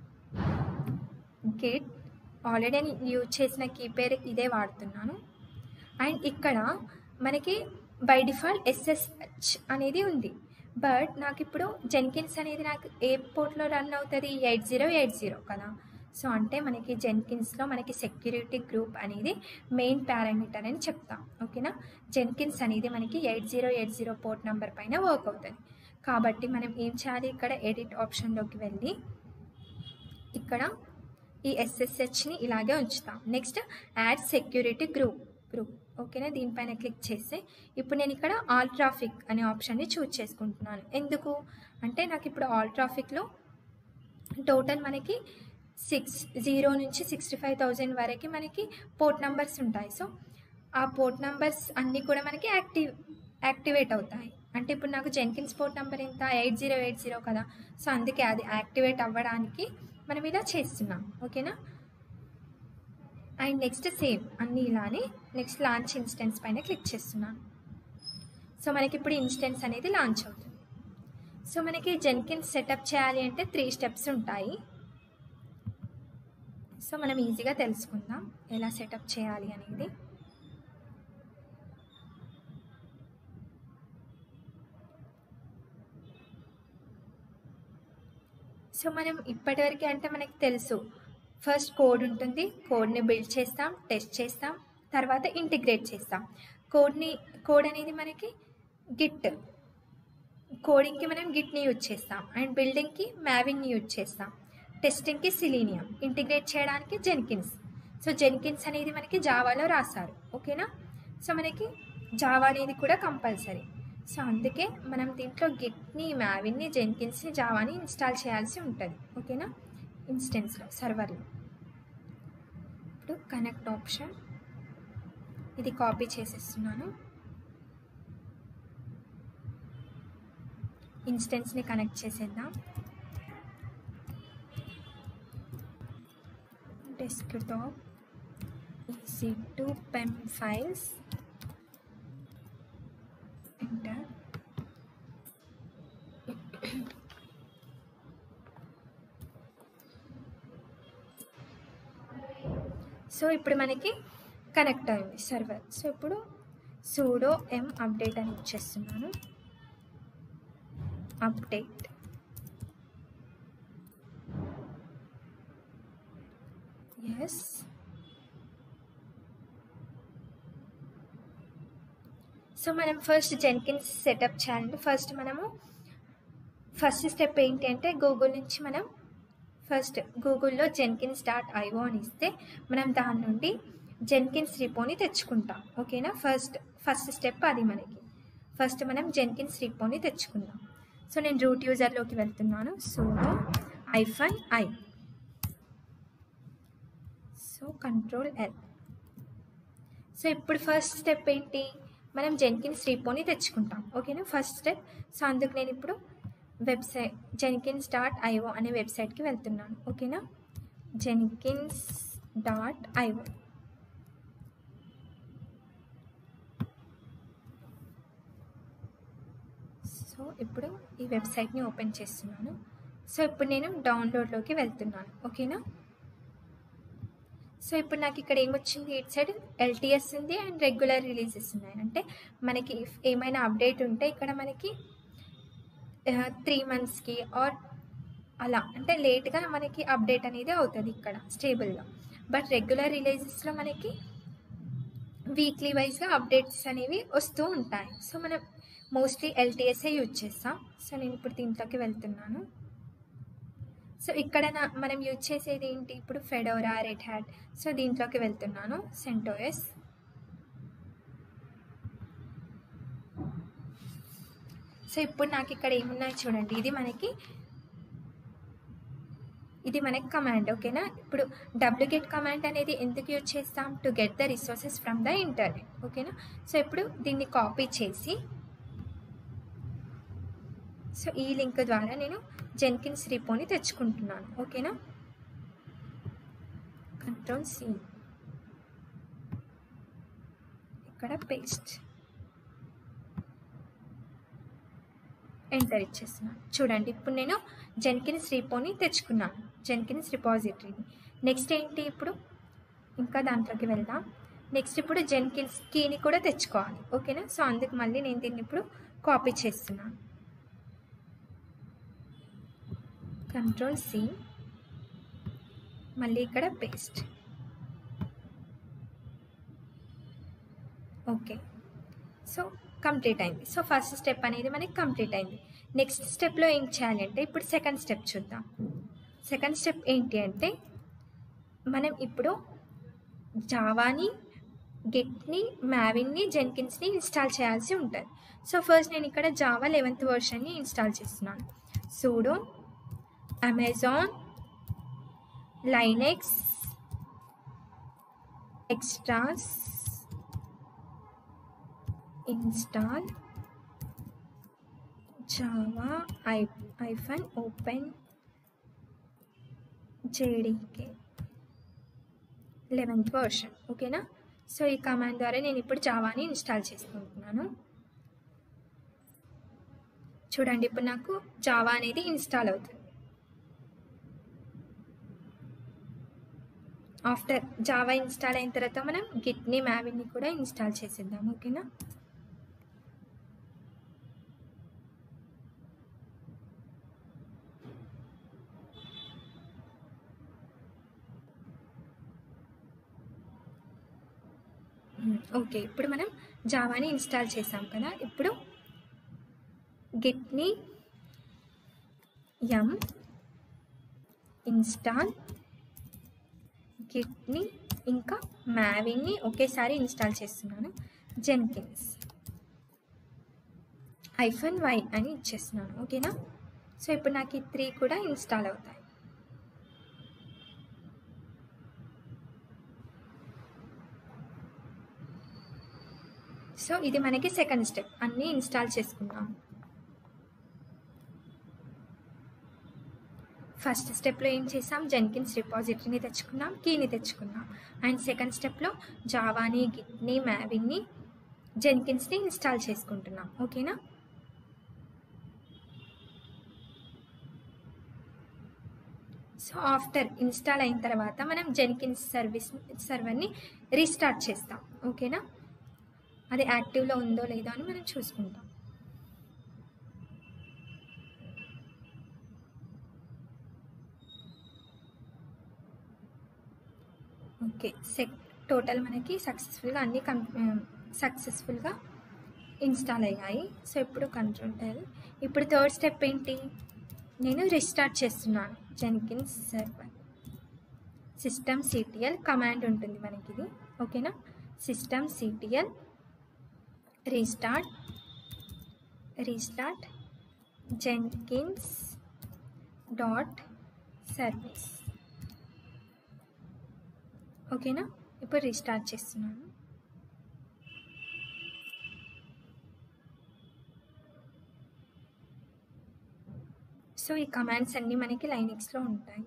గెట్ ఆల్రెడీ నేను యూజ్ చేసిన కీ పేర్ ఇదే వాడుతున్నాను అండ్ ఇక్కడ మనకి బై డిఫాల్ట్ ఎస్ఎస్హెచ్ అనేది ఉంది బట్ నాకు ఇప్పుడు జెన్కిన్స్ అనేది నాకు ఏ పోర్ట్లో రన్ అవుతుంది ఎయిట్ జీరో ఎయిట్ జీరో కదా సో అంటే మనకి జెన్కిన్స్లో మనకి సెక్యూరిటీ గ్రూప్ అనేది మెయిన్ పారామీటర్ అని చెప్తాం ఓకేనా జెన్కిన్స్ అనేది మనకి eight zero eight zero port number పైన వర్క్ అవుతుంది కాబట్టి మనం ఏం చేయాలి ఇక్కడ ఎడిట్ ఆప్షన్లోకి వెళ్ళి ఇక్కడ ఈ ఎస్ఎస్హెచ్ని ఇలాగే ఉంచుతాం next add security group group ఓకేనా దీనిపైన క్లిక్ చేస్తే ఇప్పుడు నేను ఇక్కడ ఆల్ ట్రాఫిక్ అనే ఆప్షన్ని చూజ్ చేసుకుంటున్నాను ఎందుకు అంటే నాకు ఇప్పుడు ఆల్ ట్రాఫిక్లో టోటల్ మనకి సిక్స్ జీరో నుంచి సిక్స్టీ ఫైవ్ థౌజండ్ వరకు మనకి పోర్ట్ నెంబర్స్ ఉంటాయి సో ఆ పోర్ట్ నెంబర్స్ అన్నీ కూడా మనకి యాక్టివ్ యాక్టివేట్ అవుతాయి అంటే ఇప్పుడు నాకు జెన్కిన్స్ పోర్ట్ నెంబర్ ఎంత ఎయిట్ జీరో ఎయిట్ జీరో కదా సో అందుకే అది యాక్టివేట్ అవ్వడానికి మనం ఇలా చేస్తున్నాం ఓకేనా అండ్ నెక్స్ట్ సేమ్ అన్నీ ఇలానే నెక్స్ట్ లాంచ్ ఇన్స్టెన్స్ పైన క్లిక్ చేస్తున్నాను సో మనకి ఇప్పుడు ఇన్స్టెన్స్ అనేది లాంచ్ అవుతుంది సో మనకి జెన్కిన్స్ సెటప్ చేయాలి అంటే త్రీ స్టెప్స్ ఉంటాయి సో మనం ఈజీగా తెలుసుకుందాం ఎలా సెటప్ చేయాలి అనేది సో మనం ఇప్పటివరకు అంటే మనకి తెలుసు ఫస్ట్ కోడ్ ఉంటుంది కోడ్ని బిల్డ్ చేస్తాం టెస్ట్ చేస్తాం తర్వాత ఇంటిగ్రేట్ చేస్తాం కోడ్ని కోడ్ అనేది మనకి గిట్ కోడింగ్కి మనం గిట్ని యూజ్ చేస్తాం అండ్ బిల్డింగ్కి మ్యావిన్ని యూజ్ చేస్తాం టెస్టింగ్కి సిలీనియం ఇంటిగ్రేట్ చేయడానికి జెన్కిన్స్ సో జెన్కిన్స్ అనేది మనకి జావాలో రాశారు ఓకేనా సో మనకి జావా అనేది కూడా కంపల్సరీ సో అందుకే మనం దీంట్లో గిట్ని మ్యావిన్ని జెన్కిన్స్ని జావాని ఇన్స్టాల్ చేయాల్సి ఉంటుంది ఓకేనా ఇన్స్టెన్స్లో సర్వర్లో ఇప్పుడు కనెక్ట్ ఆప్షన్ ఇది కాపీ చేసేస్తున్నాను ఇన్స్టెన్స్ని కనెక్ట్ చేసేద్దాం desktop easy to pen files enter so ఇప్పుడు మనకి కనెక్ట్ అయింది సర్వర్ సో ఇప్పుడు సూడో ఎం అప్డేట్ అని ఇచ్చేస్తున్నాను అప్డేట్ ఎస్ సో మనం ఫస్ట్ జెన్కిన్స్ సెటప్ చేయాలంటే ఫస్ట్ మనము ఫస్ట్ స్టెప్ ఏంటి అంటే గూగుల్ నుంచి మనం ఫస్ట్ గూగుల్లో జెన్కిన్స్ డాట్ ఐఓ అని ఇస్తే మనం దాని నుండి జెన్కిన్స్ రిపోని తెచ్చుకుంటాం ఓకేనా ఫస్ట్ ఫస్ట్ స్టెప్ అది మనకి ఫస్ట్ మనం జెన్కిన్స్ రిపోని తెచ్చుకుందాం సో నేను రూట్ యూజర్లోకి వెళ్తున్నాను so hyphen I so control L so ఇప్పుడు ఫస్ట్ స్టెప్ ఏంటి మనం జెన్కిన్స్ రిపోని తెచ్చుకుంటాం ఓకేనా ఫస్ట్ స్టెప్ సో అందుకు నేను ఇప్పుడు వెబ్సైట్ జెన్కిన్స్ డాట్ ఐఓ అనే వెబ్సైట్కి వెళ్తున్నాను ఓకేనా జెన్కిన్స్ డాట్ ఐఓ సో ఇప్పుడు ఈ వెబ్సైట్ని ఓపెన్ చేస్తున్నాను సో ఇప్పుడు నేను డౌన్లోడ్లోకి వెళ్తున్నాను ఓకేనా సో ఇప్పుడు నాకు ఇక్కడ ఏమొచ్చింది ఇటు సైడ్ ఎల్టీఎస్ ఉంది అండ్ రెగ్యులర్ రిలీజెస్ ఉన్నాయి అంటే మనకి ఏమైనా అప్డేట్ ఉంటే ఇక్కడ మనకి త్రీ మంత్స్కి ఆర్ అలా అంటే లేట్గా మనకి అప్డేట్ అనేది అవుతుంది ఇక్కడ స్టేబుల్గా బట్ రెగ్యులర్ రిలీజెస్లో మనకి వీక్లీ వైజ్గా అప్డేట్స్ అనేవి వస్తూ ఉంటాయి సో మనం మోస్ట్లీ ఎల్టీఎస్ఏ యూజ్ చేస్తాం సో నేను ఇప్పుడు దీంట్లోకి వెళ్తున్నాను సో ఇక్కడ నా మనం యూజ్ చేసేది ఏంటి ఇప్పుడు ఫెడోరా రెడ్ హ్యాట్ సో దీంట్లోకి వెళ్తున్నాను సెంటోఎస్ సో ఇప్పుడు నాకు ఇక్కడ ఏమున్నాయి చూడండి ఇది మనకి ఇది మనకి కమాండ్ ఓకేనా ఇప్పుడు డబ్ల్యూగెట్ కమాండ్ అనేది ఎందుకు యూజ్ చేస్తాం to get the resources from the internet ఓకేనా సో ఇప్పుడు దీన్ని కాపీ చేసి సో ఈ లింక్ ద్వారా నేను జెన్కిన్స్ రిపోని తెచ్చుకుంటున్నాను ఓకేనా కంట్రోల్ సి ఇక్కడ పేస్ట్ ఎంటర్ ఇచ్చేస్తున్నాను చూడండి ఇప్పుడు నేను జెన్కిన్స్ రిపోని తెచ్చుకున్నాను జెన్కిన్స్ రిపాజిటరీని నెక్స్ట్ ఏంటి ఇప్పుడు ఇంకా దాంట్లోకి వెళ్దాం నెక్స్ట్ ఇప్పుడు జెన్కిన్స్ కీని కూడా తెచ్చుకోవాలి ఓకేనా సో అందుకు మళ్ళీ నేను దీన్ని ఇప్పుడు కాపీ చేస్తున్నాను కంట్రోల్ సి మళ్ళీ ఇక్కడ పేస్ట్ ఓకే సో కంప్లీట్ అయింది సో ఫస్ట్ స్టెప్ అనేది మనకి కంప్లీట్ అయింది నెక్స్ట్ స్టెప్లో ఏం చేయాలి అంటే ఇప్పుడు సెకండ్ స్టెప్ చూద్దాం సెకండ్ స్టెప్ ఏంటి అంటే మనం ఇప్పుడు జావాని గెట్ని మ్యావిన్ని జెన్కిన్స్ని ఇన్స్టాల్ చేయాల్సి ఉంటుంది సో ఫస్ట్ నేను ఇక్కడ జావా లెవెన్త్ వర్షన్ని ఇన్స్టాల్ చేస్తున్నాను sudo Amazon Linux extras install java hyphen open jdk eleventh version ఓకేనా సో ఈ కమాండ్ ద్వారా నేను ఇప్పుడు జావాని ఇన్స్టాల్ చేసుకుంటున్నాను చూడండి ఇప్పుడు నాకు జావా అనేది ఇన్స్టాల్ అవుతుంది ఆఫ్టర్ జావా ఇన్స్టాల్ అయిన తర్వాత మనం గిట్ని మ్యావిన్ని కూడా ఇన్స్టాల్ చేసేద్దాం ఓకేనా ఓకే ఇప్పుడు మనం జావాని ఇన్స్టాల్ చేసాం కదా ఇప్పుడు గిట్ని ఎం ఇన్స్టాల్ గిట్ని ఇంకా మ్యావిన్ని ఒకేసారి ఇన్స్టాల్ చేస్తున్నాను జెన్కిన్స్ ఐఫోన్ వై అని ఇచ్చేస్తున్నాను ఓకేనా సో ఇప్పుడు నాకు ఈ త్రీ కూడా ఇన్స్టాల్ అవుతాయి సో ఇది మనకి సెకండ్ స్టెప్ అన్నీ ఇన్స్టాల్ చేసుకున్నాం ఫస్ట్ స్టెప్లో ఏం చేసాం జెన్కిన్స్ రిపాజిటరీని తెచ్చుకున్నాం కీని తెచ్చుకున్నాం అండ్ సెకండ్ స్టెప్లో జావాని గిట్ని మ్యావిన్ని జెన్కిన్స్ని ఇన్స్టాల్ చేసుకుంటున్నాం ఓకేనా సో ఆఫ్టర్ ఇన్స్టాల్ అయిన తర్వాత మనం జెన్కిన్స్ సర్వీస్ సర్వర్ని రీస్టార్ట్ చేస్తాం ఓకేనా అది యాక్టివ్లో ఉందో లేదో అని మనం చూసుకుంటాం ఓకే సెక్ టోటల్ మనకి సక్సెస్ఫుల్గా అన్నీ కం సక్సెస్ఫుల్గా ఇన్స్టాల్ అయ్యాయి సో ఇప్పుడు కంట్రోల్ టెల్ ఇప్పుడు థర్డ్ స్టెప్ ఏంటి నేను రీస్టార్ట్ చేస్తున్నాను Jenkins server system CTL command ఉంటుంది మనకి ఇది ఓకేనా system CTL restart restart Jenkins dot service ఓకేనా ఇప్పుడు రీస్టార్ట్ చేస్తున్నాను సో ఈ కమాండ్స్ అన్నీ మనకి లైనిక్స్లో ఉంటాయి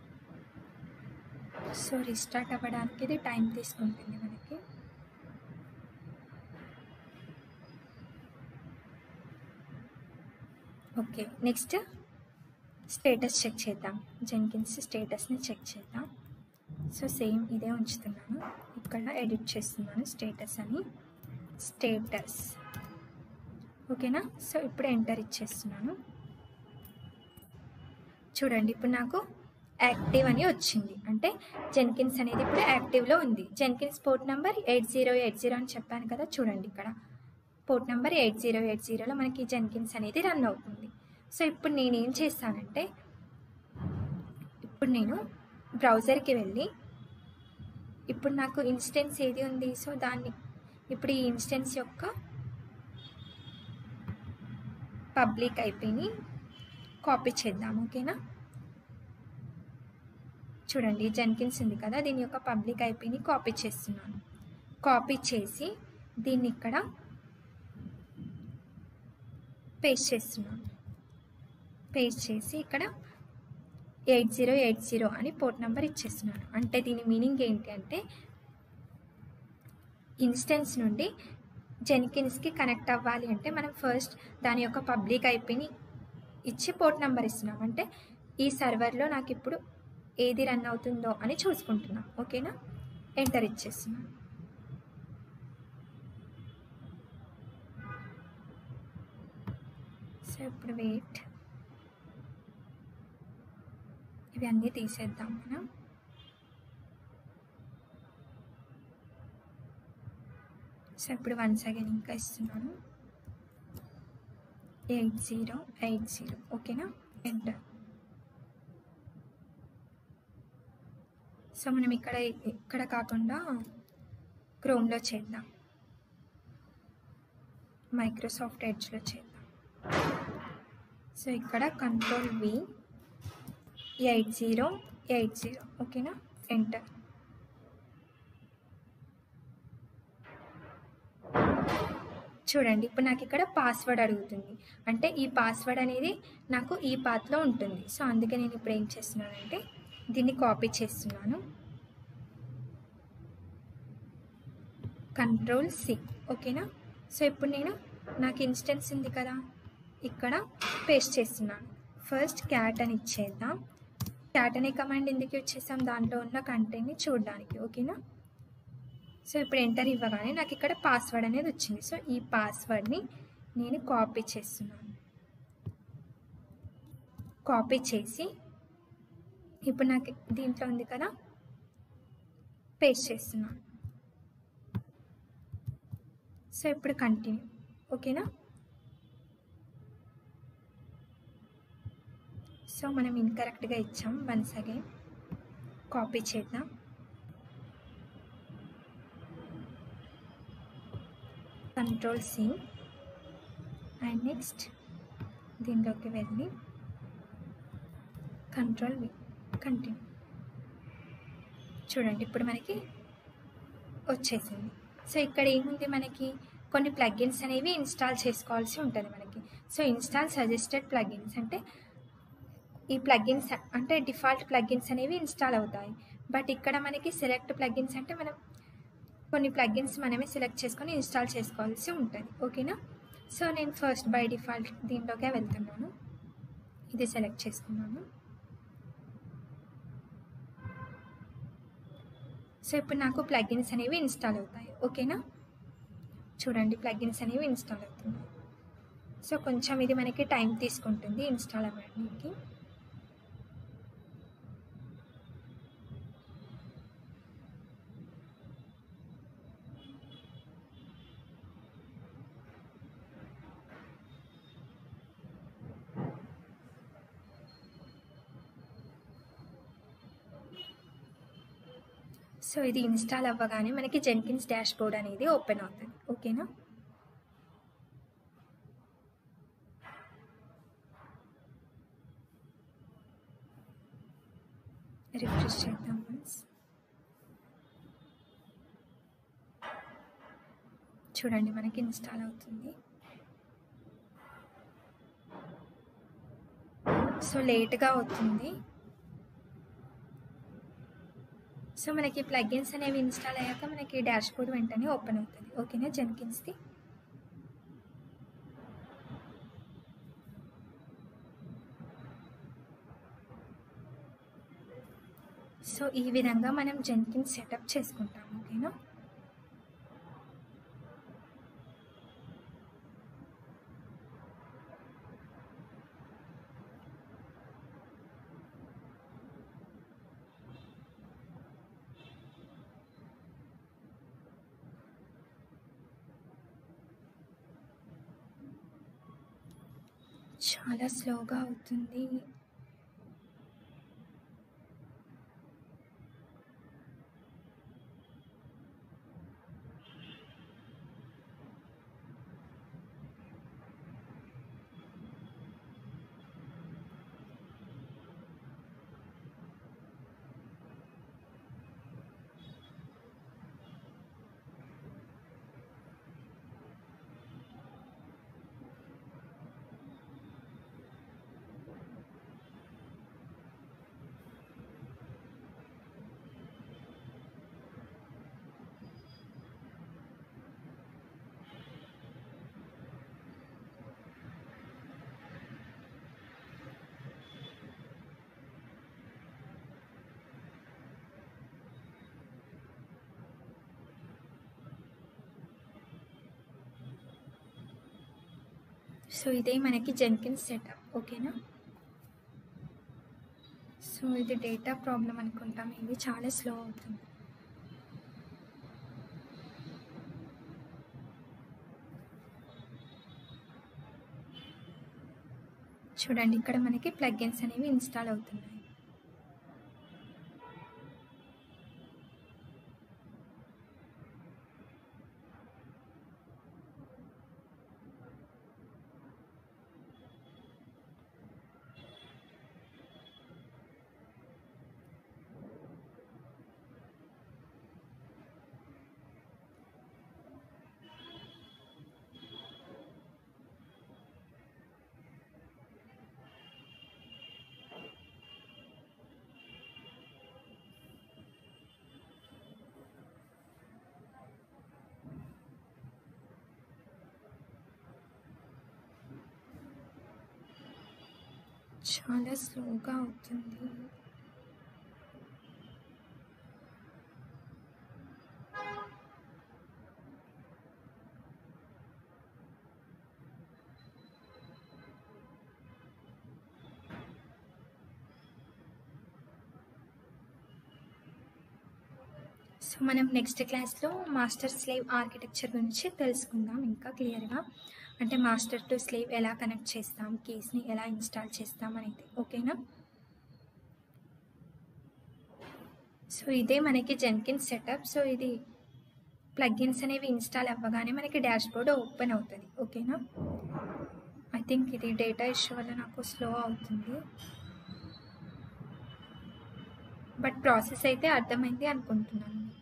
సో రీస్టార్ట్ అవ్వడానికి ఇది టైం తీసుకుంటుంది మనకి ఓకే నెక్స్ట్ స్టేటస్ చెక్ చేద్దాం జెన్కిన్స్ స్టేటస్ని చెక్ చేద్దాం సో సేమ్ ఇదే ఉంచుతున్నాను ఇక్కడ ఎడిట్ చేస్తున్నాను స్టేటస్ అని స్టేటస్ ఓకేనా సో ఇప్పుడు ఎంటర్ ఇచ్చేస్తున్నాను చూడండి ఇప్పుడు నాకు యాక్టివ్ అని వచ్చింది అంటే జెన్కిన్స్ అనేది ఇప్పుడు యాక్టివ్లో ఉంది Jenkins port number eight zero eight zero అని చెప్పాను కదా చూడండి ఇక్కడ port number eight zero eight జీరోలో మనకి జెన్కిన్స్ అనేది రన్ అవుతుంది సో ఇప్పుడు నేను ఏం చేస్తానంటే ఇప్పుడు నేను బ్రౌజర్కి వెళ్ళి ఇప్పుడు నాకు ఇన్స్టెన్స్ ఏది ఉంది సో దాన్ని ఇప్పుడు ఈ ఇన్స్టెన్స్ యొక్క పబ్లిక్ ఐపీని కాపీ చేద్దాం ఓకేనా చూడండి జెన్కిన్స్ ఉంది కదా దీని యొక్క పబ్లిక్ ఐపీని కాపీ చేస్తున్నాను కాపీ చేసి దీన్ని ఇక్కడ పేస్ట్ చేస్తున్నాను పేస్ట్ చేసి ఇక్కడ ఎయిట్ జీరో ఎయిట్ జీరో అని పోర్ట్ నెంబర్ ఇచ్చేస్తున్నాను అంటే దీని మీనింగ్ ఏంటి అంటే ఇన్స్టెన్స్ నుండి జెన్కిన్స్కి కనెక్ట్ అవ్వాలి అంటే మనం ఫస్ట్ దాని యొక్క పబ్లిక్ ఐపీని ఇచ్చి పోర్ట్ నెంబర్ ఇస్తున్నాం అంటే ఈ సర్వర్లో నాకు ఇప్పుడు ఏది రన్ అవుతుందో అని చూసుకుంటున్నాం ఓకేనా ఎంటర్ ఇచ్చేస్తున్నాను సో ఇప్పుడు వెయిట్ ఇవి అన్నీ తీసేద్దాం మనం సో ఇప్పుడు వన్స్ అగైన్ ఇంకా ఇస్తున్నాను ఎయిట్ జీరో ఎయిట్ జీరో ఓకేనా ఎంటర్ సో మనం ఇక్కడ ఇక్కడ కాకుండా క్రోమ్లో చేద్దాం మైక్రోసాఫ్ట్ ఎడ్జ్లో చేద్దాం సో ఇక్కడ control V eight zero eight zero ఓకేనా ఎంటర్ చూడండి ఇప్పుడు నాకు ఇక్కడ పాస్వర్డ్ అడుగుతుంది అంటే ఈ పాస్వర్డ్ అనేది నాకు ఈ పాత్లో ఉంటుంది సో అందుకే నేను ఇప్పుడు ఏం చేస్తున్నానంటే దీన్ని కాపీ చేస్తున్నాను కంట్రోల్ సి ఓకేనా సో ఇప్పుడు నేను నాకు ఇన్స్టెన్స్ ఉంది కదా ఇక్కడ పేస్ట్ చేస్తున్నాను ఫస్ట్ క్యాట్ అని ఇచ్చేద్దాం క్యాట్ అనే కమాండ్ ఎందుకు ఇచ్చేసాం దాంట్లో ఉన్న కంటెంట్ని చూడడానికి ఓకేనా సో ఇప్పుడు ఎంటర్ ఇవ్వగానే నాకు ఇక్కడ పాస్వర్డ్ అనేది వచ్చింది సో ఈ పాస్వర్డ్ని నేను కాపీ చేస్తున్నాను కాపీ చేసి ఇప్పుడు నాకు దీంట్లో ఉంది కదా పేస్ట్ చేస్తున్నాను సో ఇప్పుడు కంటిన్యూ ఓకేనా సో మనం ఇన్కరెక్ట్గా ఇచ్చాం వన్స్ అగైన్ కాపీ చేద్దాం కంట్రోల్ సి అండ్ నెక్స్ట్ దీనిలోకి వెళ్ళి కంట్రోల్ వి కంటిన్యూ చూడండి ఇప్పుడు మనకి వచ్చేసింది సో ఇక్కడ ఏముంది మనకి కొన్ని ప్లగిన్స్ అనేవి ఇన్స్టాల్ చేసుకోవాల్సి ఉంటుంది మనకి సో ఇన్స్టాల్ సజెస్టెడ్ ప్లగిన్స్ అంటే ఈ ప్లగిన్స్ అంటే డిఫాల్ట్ ప్లగిన్స్ అనేవి ఇన్స్టాల్ అవుతాయి బట్ ఇక్కడ మనకి సెలెక్ట్ ప్లగిన్స్ అంటే మనం కొన్ని ప్లగిన్స్ మనమే సెలెక్ట్ చేసుకొని ఇన్స్టాల్ చేసుకోవాల్సి ఉంటుంది ఓకేనా సో నేను ఫస్ట్ బై డిఫాల్ట్ దీంట్లోకే వెళ్తున్నాను ఇది సెలెక్ట్ చేసుకున్నాను సో ఇప్పుడు నాకు ప్లగిన్స్ అనేవి ఇన్స్టాల్ అవుతాయి ఓకేనా చూడండి ప్లగిన్స్ అనేవి ఇన్స్టాల్ అవుతున్నాయి సో కొంచెం ఇది మనకి టైం తీసుకుంటుంది ఇన్స్టాల్ అవ్వడానికి సో ఇది ఇన్స్టాల్ అవ్వగానే మనకి జెన్కిన్స్ డాష్ బోర్డ్ అనేది ఓపెన్ అవుతుంది ఓకేనా రిఫ్రెష్ చేద్దాం వన్స్ చూడండి మనకి ఇన్స్టాల్ అవుతుంది సో లేట్గా అవుతుంది సో మనకి ప్లగిన్స్ అనేవి ఇన్స్టాల్ అయ్యాక మనకి డాష్ బోర్డ్ వెంటనే ఓపెన్ అవుతుంది ఓకేనా జెన్కిన్స్ది సో ఈ విధంగా మనం జెన్కిన్స్ సెటప్ చేసుకుంటాం ఓకేనా చాలా స్లోగా అవుతుంది సో ఇదే మనకి జెన్కిన్స్ సెటప్ ఓకేనా సో ఇది డేటా ప్రాబ్లం అనుకుంటాం ఇది చాలా స్లో అవుతుంది చూడండి ఇక్కడ మనకి ప్లగ్ఇన్స్ అనేవి ఇన్స్టాల్ అవుతున్నాయి చాలా స్లోగా అవుతుంది సో మనం నెక్స్ట్ క్లాస్లో మాస్టర్ స్లేవ్ ఆర్కిటెక్చర్ గురించి తెలుసుకుందాం ఇంకా క్లియర్గా అంటే మాస్టర్ టు స్లేవ్ ఎలా కనెక్ట్ చేస్తాం కీస్ని ఎలా ఇన్స్టాల్ చేస్తాం అనేది ఓకేనా సో ఇదే మనకి జెన్కిన్స్ సెటప్ సో ఇది ప్లగ్ఇన్స్ అనేవి ఇన్స్టాల్ అవ్వగానే మనకి డాష్ బోర్డ్ ఓపెన్ అవుతుంది ఓకేనా ఐ థింక్ ఇది డేటా ఇష్యూ వల్ల నాకు స్లో అవుతుంది బట్ ప్రాసెస్ అయితే అర్థమైంది అనుకుంటున్నాను మీకు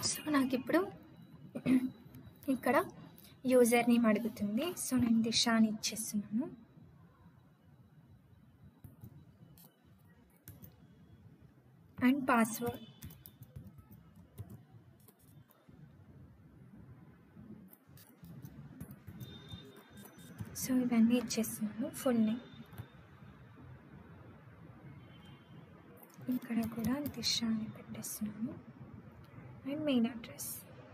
సో నాకు ఇప్పుడు ఇక్కడ యూజర్ నేమ్ అడుగుతుంది సో నేను దిశ అని ఇచ్చేస్తున్నాను అండ్ పాస్వర్డ్ సో ఇవన్నీ ఇచ్చేస్తున్నాను ఫుల్ నేమ్ ఇక్కడ కూడా దిశ అని పెట్టేస్తున్నాను అండ్ మెయిల్ అడ్రస్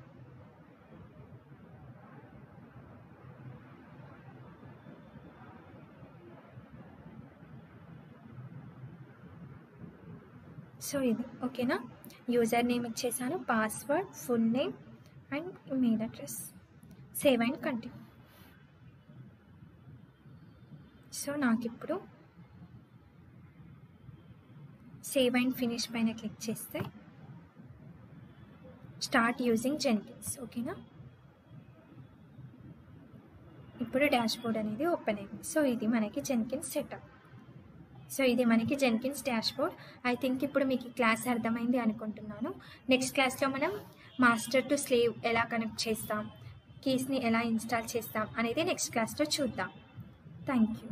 సో ఇది ఓకేనా యూజర్ నేమ్ ఇచ్చేసాను password full name and mail address save and continue so నాకు ఇప్పుడు సేవ్ అండ్ ఫినిష్ పైన క్లిక్ చేస్తే స్టార్ట్ యూజింగ్ జెన్కిన్స్ ఓకేనా ఇప్పుడు డాష్ బోర్డ్ అనేది ఓపెన్ అయింది సో ఇది మనకి జెన్కిన్స్ సెటప్ సో ఇది మనకి Jenkins dashboard I think ఇప్పుడు మీకు ఈ క్లాస్ అర్థమైంది అనుకుంటున్నాను నెక్స్ట్ క్లాస్లో మనం మాస్టర్ టు స్లేవ్ ఎలా కనెక్ట్ చేస్తాం కీస్ని ఎలా ఇన్స్టాల్ చేస్తాం అనేది నెక్స్ట్ క్లాస్లో చూద్దాం thank you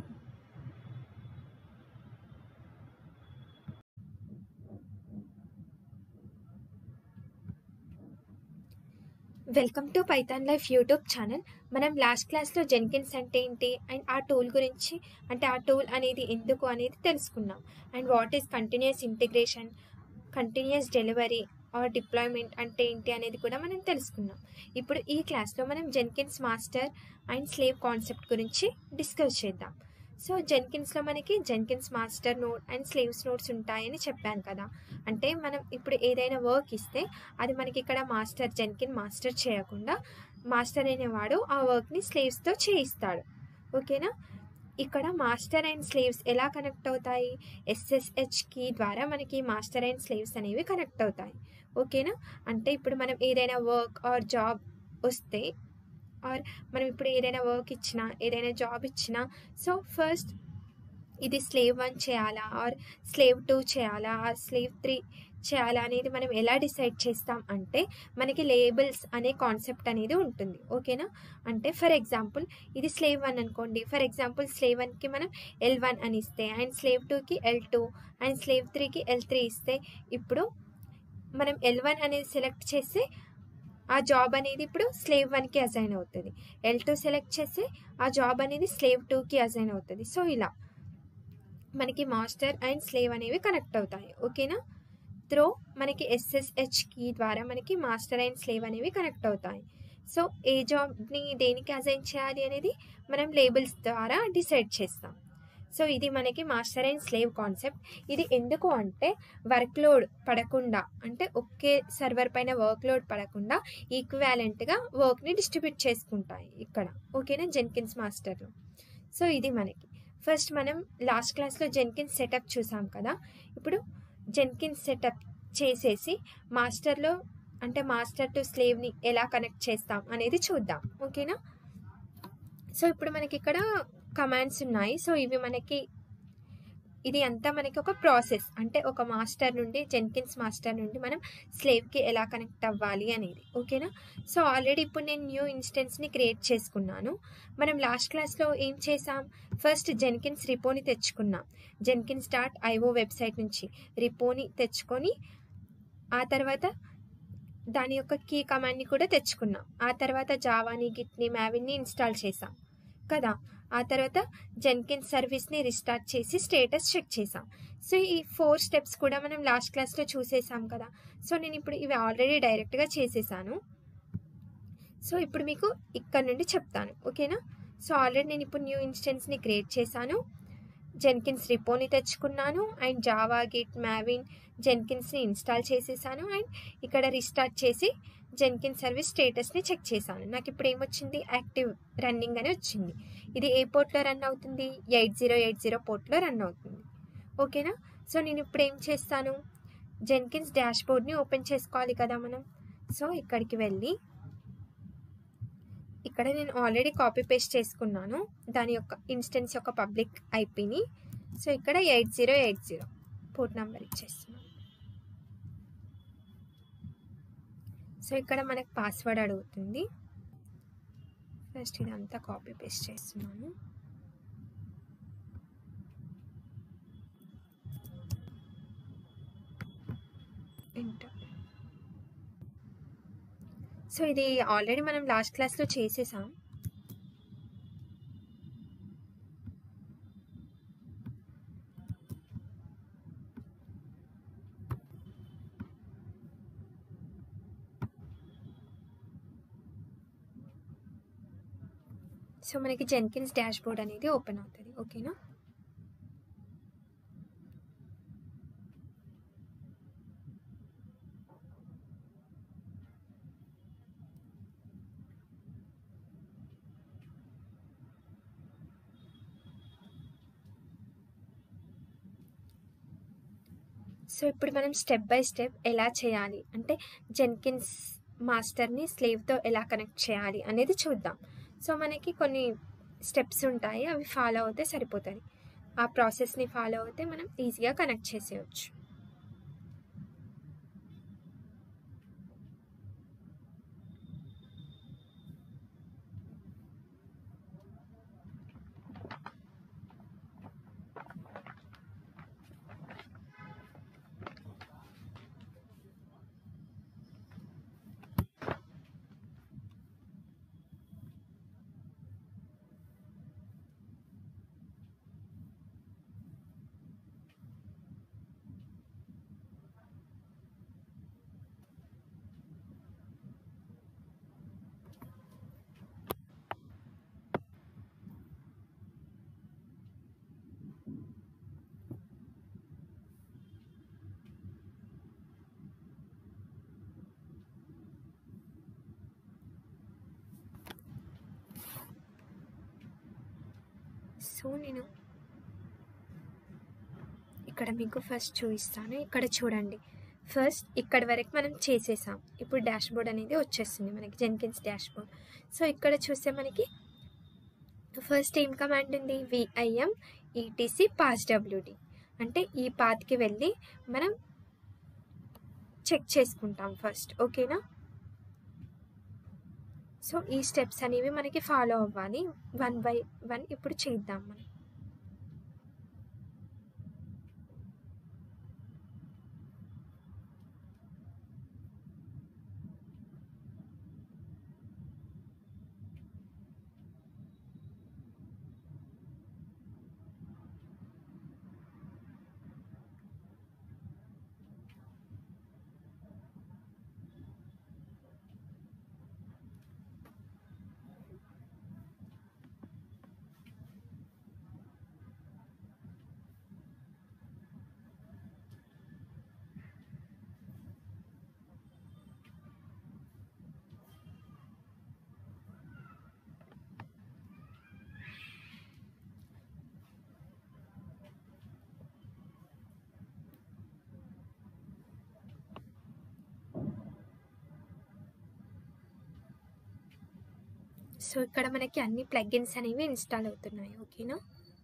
welcome to Python life YouTube channel మనం లాస్ట్ క్లాస్లో జెన్కిన్స్ అంటే ఏంటి అండ్ ఆ టూల్ గురించి అంటే ఆ టూల్ అనేది ఎందుకు అనేది తెలుసుకున్నాం and what is continuous integration continuous delivery or deployment అంటే ఏంటి అనేది కూడా మనం తెలుసుకున్నాం ఇప్పుడు ఈ క్లాస్లో మనం Jenkins master and slave concept గురించి డిస్కస్ చేద్దాం సో జెన్కిన్స్లో మనకి Jenkins master node and slaves nodes ఉంటాయని చెప్పాను కదా అంటే మనం ఇప్పుడు ఏదైనా వర్క్ ఇస్తే అది మనకి ఇక్కడ మాస్టర్ జెన్కిన్ మాస్టర్ చేయకుండా మాస్టర్ అనేవాడు ఆ వర్క్ని స్లేవ్స్తో చేయిస్తాడు ఓకేనా ఇక్కడ మాస్టర్ అండ్ స్లేవ్స్ ఎలా కనెక్ట్ అవుతాయి ఎస్ఎస్హెచ్ కీ ద్వారా మనకి మాస్టర్ అండ్ స్లేవ్స్ అనేవి కనెక్ట్ అవుతాయి ఓకేనా అంటే ఇప్పుడు మనం ఏదైనా వర్క్ ఆర్ జాబ్ వస్తే ఆర్ మనం ఇప్పుడు ఏదైనా వర్క్ ఇచ్చినా ఏదైనా జాబ్ ఇచ్చినా సో ఫస్ట్ ఇది స్లేవ్ వన్ చేయాలా ఆర్ స్లేవ్ టూ చేయాలా ఆర్ స్లేవ్ త్రీ చేయాలా అనేది మనం ఎలా డిసైడ్ చేస్తాం అంటే మనకి లేబుల్స్ అనే కాన్సెప్ట్ అనేది ఉంటుంది ఓకేనా అంటే ఫర్ ఎగ్జాంపుల్ ఇది స్లేవ్ వన్ అనుకోండి ఫర్ ఎగ్జాంపుల్ స్లేవ్ వన్కి మనం ఎల్ వన్ అని ఇస్తే అండ్ స్లేవ్ టూకి ఎల్ టూ అండ్ స్లేవ్ త్రీకి ఎల్ త్రీ ఇస్తే ఇప్పుడు మనం ఎల్ వన్ అనేది సెలెక్ట్ చేస్తే ఆ జాబ్ అనేది ఇప్పుడు స్లేవ్ వన్కి అసైన్ అవుతుంది ఎల్ టూ సెలెక్ట్ చేస్తే ఆ జాబ్ అనేది స్లేవ్ టూకి అసైన్ అవుతుంది సో ఇలా మనకి మాస్టర్ అండ్ స్లేవ్ అనేవి కనెక్ట్ అవుతాయి ఓకేనా త్రో మనకి ఎస్ఎస్హెచ్ కీ ద్వారా మనకి మాస్టర్ అండ్ స్లేవ్ అనేవి కనెక్ట్ అవుతాయి సో ఏ జాబ్ని దేనికి అసైన్ చేయాలి అనేది మనం లేబుల్స్ ద్వారా డిసైడ్ చేస్తాం సో ఇది మనకి మాస్టర్ అండ్ స్లేవ్ కాన్సెప్ట్ ఇది ఎందుకు అంటే వర్క్ లోడ్ పడకుండా అంటే ఒకే సర్వర్ పైన వర్క్ లోడ్ పడకుండా ఈక్వాలెంట్గా వర్క్ని డిస్ట్రిబ్యూట్ చేసుకుంటాయి ఇక్కడ ఓకేనా జెన్కిన్స్ మాస్టర్లో సో ఇది మనకి ఫస్ట్ మనం లాస్ట్ క్లాస్లో జెన్కిన్స్ సెటప్ చూసాం కదా ఇప్పుడు జెన్కిన్స్ సెటప్ చేసేసి మాస్టర్లో అంటే మాస్టర్ టు స్లేవ్ని ఎలా కనెక్ట్ చేస్తాం అనేది చూద్దాం ఓకేనా సో ఇప్పుడు మనకి ఇక్కడ కమాండ్స్ ఉన్నాయి సో ఇవి మనకి ఇది అంతా మనకి ఒక ప్రాసెస్ అంటే ఒక మాస్టర్ నుండి జెన్కిన్స్ మాస్టర్ నుండి మనం స్లేవ్కి ఎలా కనెక్ట్ అవ్వాలి అనేది ఓకేనా సో ఆల్రెడీ ఇప్పుడు నేను న్యూ ఇన్స్టెన్స్ని క్రియేట్ చేసుకున్నాను మనం లాస్ట్ క్లాస్లో ఏం చేసాం ఫస్ట్ జెన్కిన్స్ రిపోని తెచ్చుకున్నాం జెన్కిన్స్ డాట్ ఐఓ వెబ్సైట్ నుంచి రిపోని తెచ్చుకొని ఆ తర్వాత దాని యొక్క కీ కమాండ్ని కూడా తెచ్చుకున్నాం ఆ తర్వాత జావాని గిట్ని మ్యావిన్ని ఇన్స్టాల్ చేసాం కదా ఆ తర్వాత జెన్కిన్స్ సర్వీస్ని రిస్టార్ట్ చేసి స్టేటస్ చెక్ చేసాం సో ఈ ఫోర్ స్టెప్స్ కూడా మనం లాస్ట్ క్లాస్లో చూసేసాం కదా సో నేను ఇప్పుడు ఇవి ఆల్రెడీ డైరెక్ట్గా చేసేసాను సో ఇప్పుడు మీకు ఇక్కడ నుండి చెప్తాను ఓకేనా సో ఆల్రెడీ నేను ఇప్పుడు న్యూ ఇన్స్టెన్స్ని క్రియేట్ చేశాను జెన్కిన్స్ రిపోని తెచ్చుకున్నాను అండ్ జావా గిట్ మ్యావిన్ జెన్కిన్స్ని ఇన్స్టాల్ చేసేసాను అండ్ ఇక్కడ రిస్టార్ట్ చేసి జెన్కిన్ సర్వీస్ స్టేటస్ని చెక్ చేశాను నాకు ఇప్పుడు ఏమొచ్చింది యాక్టివ్ రన్నింగ్ అని వచ్చింది ఇది ఏ పోర్ట్లో రన్ అవుతుంది ఎయిట్ జీరో ఎయిట్ జీరో పోర్ట్లో రన్ అవుతుంది ఓకేనా సో నేను ఇప్పుడు ఏం చేస్తాను జెన్కిన్స్ డాష్ బోర్డ్ని ఓపెన్ చేసుకోవాలి కదా మనం సో ఇక్కడికి వెళ్ళి ఇక్కడ నేను ఆల్రెడీ కాపీ పేస్ట్ చేసుకున్నాను దాని యొక్క ఇన్స్టెన్స్ యొక్క పబ్లిక్ ఐపీని సో ఇక్కడ eight zero eight zero port number ఇచ్చేస్తున్నాను సో ఇక్కడ మనకు పాస్వర్డ్ అడుగుతుంది ఫస్ట్ ఇదంతా కాపీ పేస్ట్ చేస్తున్నాను ఎంటర్ సో ఇది ఆల్రెడీ మనం లాస్ట్ క్లాస్లో చేసేసాం సో మనకి జెన్కిన్స్ డాష్ బోర్డ్ అనేది ఓపెన్ అవుతుంది ఓకేనా సో ఇప్పుడు మనం స్టెప్ బై స్టెప్ ఎలా చేయాలి అంటే జెన్కిన్స్ మాస్టర్ని స్లేవ్తో ఎలా కనెక్ట్ చేయాలి అనేది చూద్దాం సో మనకి కొన్ని స్టెప్స్ ఉంటాయి అవి ఫాలో అవుతే సరిపోతుంది ఆ ప్రాసెస్ని ఫాలో అవుతే మనం ఈజీగా కనెక్ట్ చేసేయచ్చు సో నేను ఇక్కడ మీకు ఫస్ట్ చూపిస్తాను ఇక్కడ చూడండి ఫస్ట్ ఇక్కడ వరకు మనం చేసేసాం ఇప్పుడు డాష్ బోర్డ్ అనేది వచ్చేస్తుంది మనకి జెన్కిన్స్ డాష్ బోర్డ్ సో ఇక్కడ చూస్తే మనకి ఫస్ట్ ఏం కమాండ్ ఉంది విఐఎం ఈటీసీ పాస్ డబ్ల్యూడి అంటే ఈ పాత్కి వెళ్ళి మనం చెక్ చేసుకుంటాం ఫస్ట్ ఓకేనా సో ఈ స్టెప్స్ అనేవి మనకి ఫాలో అవ్వాలి వన్ బై వన్ ఇప్పుడు చేద్దాం మనం సో ఇక్కడ మనకి అన్ని ప్లగిన్స్ అనేవి ఇన్స్టాల్ అవుతున్నాయి ఓకేనా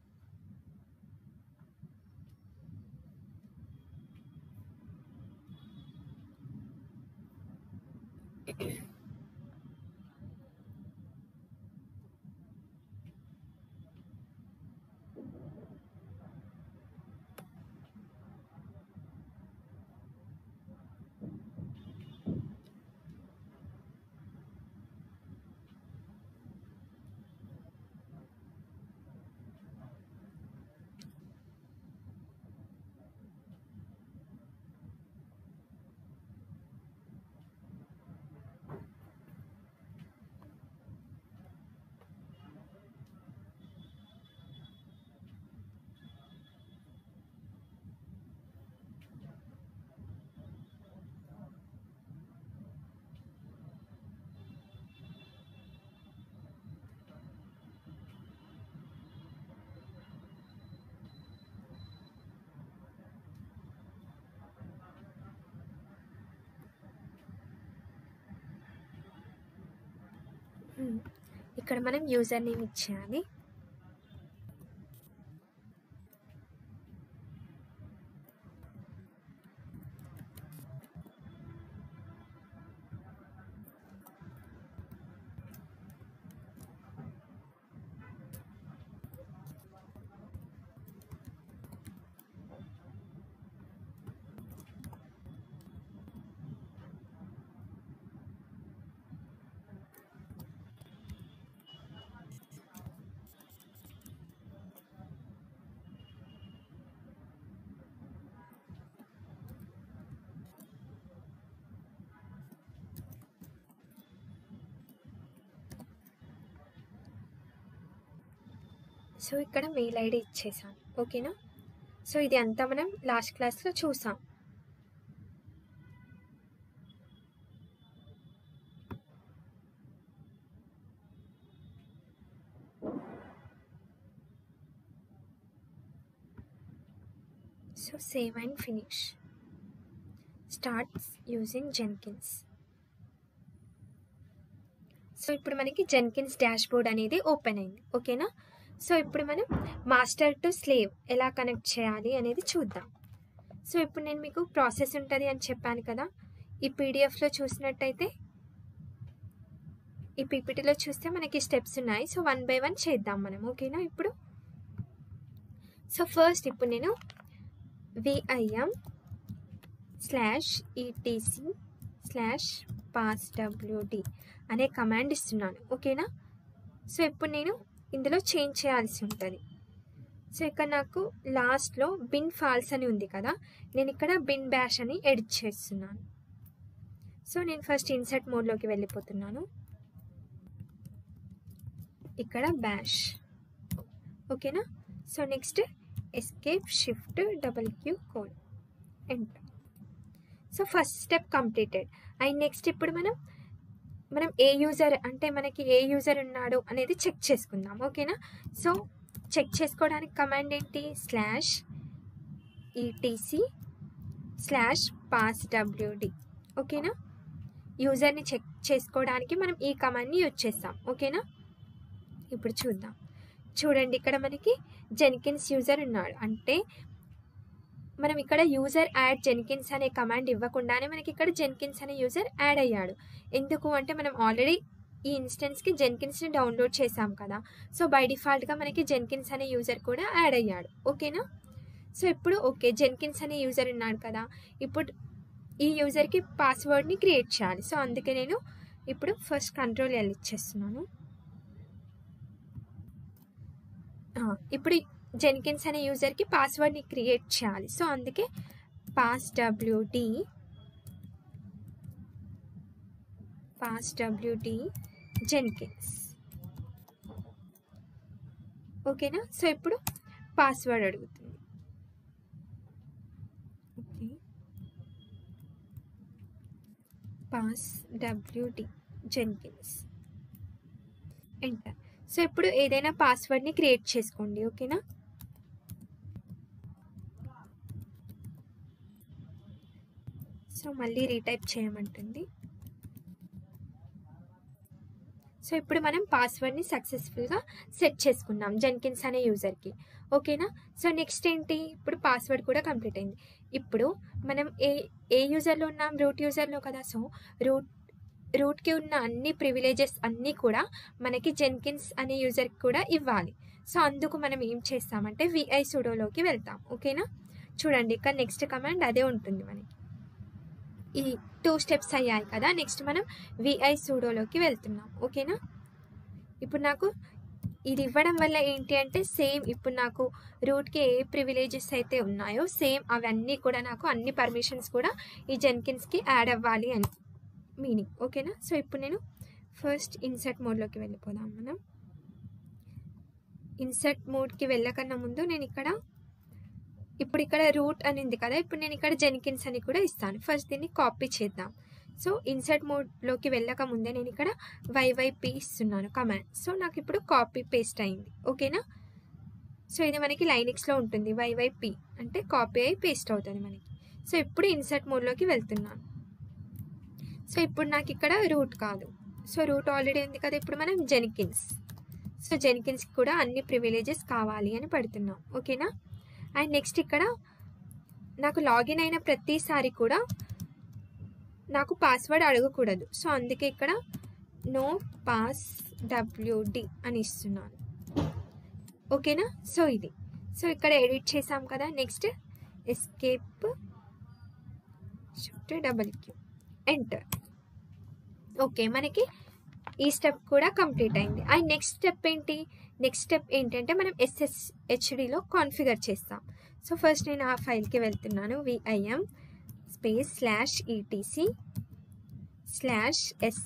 మ్మ్. ఇక్కడ మనం యూజర్ నేమ్ ఇచ్చేయాలి సో ఇక్కడ మెయిల్ ఐడి ఇచ్చేసాను ఓకేనా సో ఇది అంతా మనం లాస్ట్ క్లాస్లో చూసాం so save and finish starts using Jenkins so ఇప్పుడు మనకి జెన్కిన్స్ డాష్ బోర్డ్ అనేది ఓపెన్ అయింది ఓకేనా సో ఇప్పుడు మనం మాస్టర్ టు స్లేవ్ ఎలా కనెక్ట్ చేయాలి అనేది చూద్దాం సో ఇప్పుడు నేను మీకు ప్రాసెస్ ఉంటుంది అని చెప్పాను కదా ఈ పీడిఎఫ్లో చూసినట్టయితే ఈ పీపీటీలో చూస్తే మనకి స్టెప్స్ ఉన్నాయి సో వన్ బై వన్ చేద్దాం మనం ఓకేనా ఇప్పుడు సో ఫస్ట్ ఇప్పుడు నేను VIM slash ETC slash pass WD అనే కమాండ్ ఇస్తున్నాను ఓకేనా సో ఇప్పుడు నేను ఇందులో చేంజ్ చేయాల్సి ఉంటుంది సో ఇక్కడ నాకు లాస్ట్లో బిన్ ఫాల్స్ అని ఉంది కదా నేను ఇక్కడ బిన్ బ్యాష్ అని ఎడిట్ చేస్తున్నాను సో నేను ఫస్ట్ ఇన్సర్ట్ మోడ్లోకి వెళ్ళిపోతున్నాను ఇక్కడ బ్యాష్ ఓకేనా so next escape shift double Q code enter so first step completed and next ఇప్పుడు మనం మనం ఏ యూజర్ అంటే మనకి ఏ యూజర్ ఉన్నాడు అనేది చెక్ చేసుకుందాం ఓకేనా సో చెక్ చేసుకోవడానికి కమాండ్ ఏంటి slash ETC slash pass WD ఓకేనా యూజర్ని చెక్ చేసుకోవడానికి మనం ఈ కమాండ్ని యూజ్ చేస్తాం ఓకేనా ఇప్పుడు చూద్దాం చూడండి ఇక్కడ మనకి జెన్కిన్స్ యూజర్ ఉన్నాడు అంటే మనం ఇక్కడ యూజర్ యాడ్ జెన్కిన్స్ అనే కమాండ్ ఇవ్వకుండానే మనకి ఇక్కడ జెన్కిన్స్ అనే యూజర్ యాడ్ అయ్యాడు ఎందుకు అంటే మనం ఆల్రెడీ ఈ ఇన్స్టెన్స్కి జెన్కిన్స్ని డౌన్లోడ్ చేసాం కదా సో బై డిఫాల్ట్గా మనకి జెన్కిన్స్ అనే యూజర్ కూడా యాడ్ అయ్యాడు ఓకేనా సో ఇప్పుడు ఓకే జెన్కిన్స్ అనే యూజర్ ఉన్నాడు కదా ఇప్పుడు ఈ యూజర్కి పాస్వర్డ్ని క్రియేట్ చేయాలి సో అందుకే నేను ఇప్పుడు ఫస్ట్ కంట్రోల్ ఎల్ ఇచ్చేస్తున్నాను ఇప్పుడు జెన్కిన్స్ అనే యూజర్కి పాస్వర్డ్ని క్రియేట్ చేయాలి సో అందుకే pass WD pass WD Jenkins ఓకేనా సో ఇప్పుడు పాస్వర్డ్ అడుగుతుంది okay pass WD Jenkins enter so ఇప్పుడు ఏదైనా పాస్వర్డ్ని క్రియేట్ చేసుకోండి ఓకేనా సో మళ్ళీ రీటైప్ చేయమంటుంది సో ఇప్పుడు మనం పాస్వర్డ్ని సక్సెస్ఫుల్గా సెట్ చేసుకున్నాం జెన్కిన్స్ అనే యూజర్కి ఓకేనా సో నెక్స్ట్ ఏంటి ఇప్పుడు పాస్వర్డ్ కూడా కంప్లీట్ అయింది ఇప్పుడు మనం ఏ ఏ యూజర్లో ఉన్నాం రూట్ యూజర్లో కదా సో రూట్ రూట్కి ఉన్న అన్ని ప్రివిలేజెస్ అన్నీ కూడా మనకి జెన్కిన్స్ అనే యూజర్కి కూడా ఇవ్వాలి సో అందుకు మనం ఏం చేస్తామంటే విఐ సూడోలోకి వెళ్తాం ఓకేనా చూడండి ఇక్కడ నెక్స్ట్ కమాండ్ అదే ఉంటుంది మనకి ఈ టూ స్టెప్స్ అయ్యాయి కదా నెక్స్ట్ మనం విఐ సూడోలోకి వెళ్తున్నాం ఓకేనా ఇప్పుడు నాకు ఇది ఇవ్వడం వల్ల ఏంటి అంటే సేమ్ ఇప్పుడు నాకు రూట్కి ఏ ప్రివిలేజెస్ అయితే ఉన్నాయో సేమ్ అవన్నీ కూడా నాకు అన్ని పర్మిషన్స్ కూడా ఈ జెన్కిన్స్కి యాడ్ అవ్వాలి అని మీనింగ్ ఓకేనా సో ఇప్పుడు నేను ఫస్ట్ ఇన్సర్ట్ మోడ్లోకి వెళ్ళిపోదాం మనం ఇన్సర్ట్ మోడ్కి వెళ్ళకన్నా ముందు నేను ఇక్కడ ఇప్పుడు ఇక్కడ రూట్ అని ఉంది కదా ఇప్పుడు నేను ఇక్కడ జెన్కిన్స్ అని కూడా ఇస్తాను ఫస్ట్ దీన్ని కాపీ చేద్దాం సో ఇన్సర్ట్ మోడ్లోకి వెళ్ళక ముందే నేను ఇక్కడ వైవైపీ ఇస్తున్నాను కమాండ్ సో నాకు ఇప్పుడు కాపీ పేస్ట్ అయింది ఓకేనా సో ఇది మనకి లైనిక్స్లో ఉంటుంది వైవైపీ అంటే కాపీ అయి పేస్ట్ అవుతుంది మనకి సో ఇప్పుడు ఇన్సర్ట్ మోడ్లోకి వెళ్తున్నాను సో ఇప్పుడు నాకు ఇక్కడ రూట్ కాదు సో రూట్ ఆల్రెడీ ఉంది కదా ఇప్పుడు మనం జెన్కిన్స్ సో జెన్కిన్స్కి కూడా అన్ని ప్రివిలేజెస్ కావాలి అని పెడుతున్నాం ఓకేనా అండ్ నెక్స్ట్ ఇక్కడ నాకు లాగిన్ అయిన ప్రతిసారి కూడా నాకు పాస్వర్డ్ అడగకూడదు సో అందుకే ఇక్కడ నో పాస్ డబ్ల్యూడి అని ఇస్తున్నాను ఓకేనా సో ఇది సో ఇక్కడ ఎడిట్ చేసాం కదా next escape shift double Q enter okay మనకి ఈ స్టెప్ కూడా కంప్లీట్ అయింది అండ్ నెక్స్ట్ స్టెప్ ఏంటి నెక్స్ట్ స్టెప్ ఏంటంటే మనం ఎస్ఎస్హెచ్డిలో కాన్ఫిగర్ చేస్తాం సో ఫస్ట్ నేను ఆ ఫైల్కి వెళ్తున్నాను VIM space slash ETC slash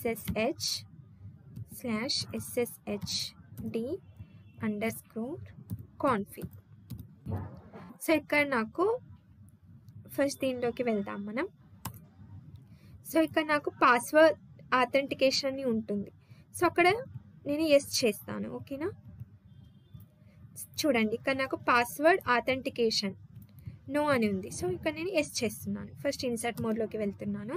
SSH slash SSH D underscore config so ఇక్కడ నాకు ఫస్ట్ దీనిలోకి వెళ్దాం మనం సో ఇక్కడ నాకు పాస్వర్డ్ ఆథెంటికేషన్ అని ఉంటుంది సో అక్కడ నేను ఎస్ చేస్తాను ఓకేనా చూడండి ఇక్కడ నాకు పాస్వర్డ్ ఆథెంటికేషన్ నో అని ఉంది సో ఇక్కడ నేను ఎస్ చేస్తున్నాను ఫస్ట్ ఇన్సర్ట్ మోడ్లోకి వెళ్తున్నాను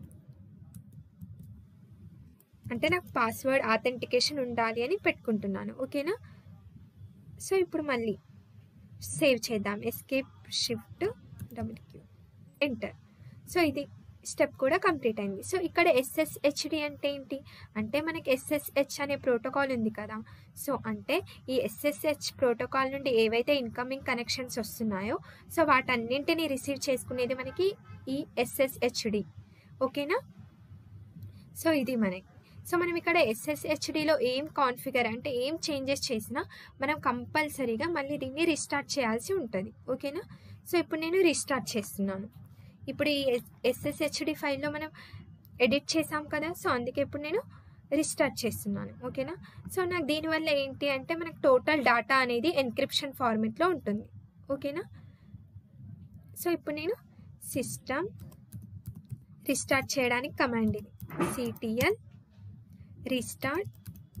అంటే నాకు పాస్వర్డ్ ఆథెంటికేషన్ ఉండాలి అని పెట్టుకుంటున్నాను ఓకేనా సో ఇప్పుడు మళ్ళీ సేవ్ చేద్దాం escape shift double Q enter so ఇది స్టెప్ కూడా కంప్లీట్ అయింది సో ఇక్కడ ఎస్ఎస్హెచ్డి అంటే ఏంటి అంటే మనకి ఎస్ఎస్హెచ్ అనే ప్రోటోకాల్ ఉంది కదా సో అంటే ఈ ఎస్ఎస్హెచ్ ప్రోటోకాల్ నుండి ఏవైతే ఇన్కమింగ్ కనెక్షన్స్ వస్తున్నాయో సో వాటన్నింటినీ రిసీవ్ చేసుకునేది మనకి ఈ ఎస్ఎస్హెచ్డి ఓకేనా సో ఇది మనకి సో మనం ఇక్కడ ఎస్ఎస్హెచ్డిలో ఏం కాన్ఫిగర్ అంటే ఏం చేంజెస్ చేసినా మనం కంపల్సరీగా మళ్ళీ దీన్ని రీస్టార్ట్ చేయాల్సి ఉంటుంది ఓకేనా సో ఇప్పుడు నేను రీస్టార్ట్ చేస్తున్నాను ఇప్పుడు ఈ ఎస్ఎస్హెచ్డి ఫైల్లో మనం ఎడిట్ చేసాం కదా సో అందుకే ఇప్పుడు నేను రీస్టార్ట్ చేస్తున్నాను ఓకేనా సో నాకు దీనివల్ల ఏంటి అంటే మనకు టోటల్ డేటా అనేది ఎన్క్రిప్షన్ ఫార్మెట్లో ఉంటుంది ఓకేనా సో ఇప్పుడు నేను సిస్టమ్ రీస్టార్ట్ చేయడానికి కమాండ్ ఇది సిటిఎల్ రీస్టార్ట్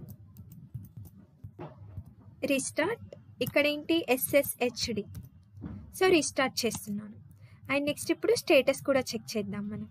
రీస్టార్ట్ ఇక్కడ ఏంటి ఎస్ఎస్హెచ్డి సో రీస్టార్ట్ చేస్తున్నాను అండ్ నెక్స్ట్ ఇప్పుడు స్టేటస్ కూడా చెక్ చేద్దాం మనం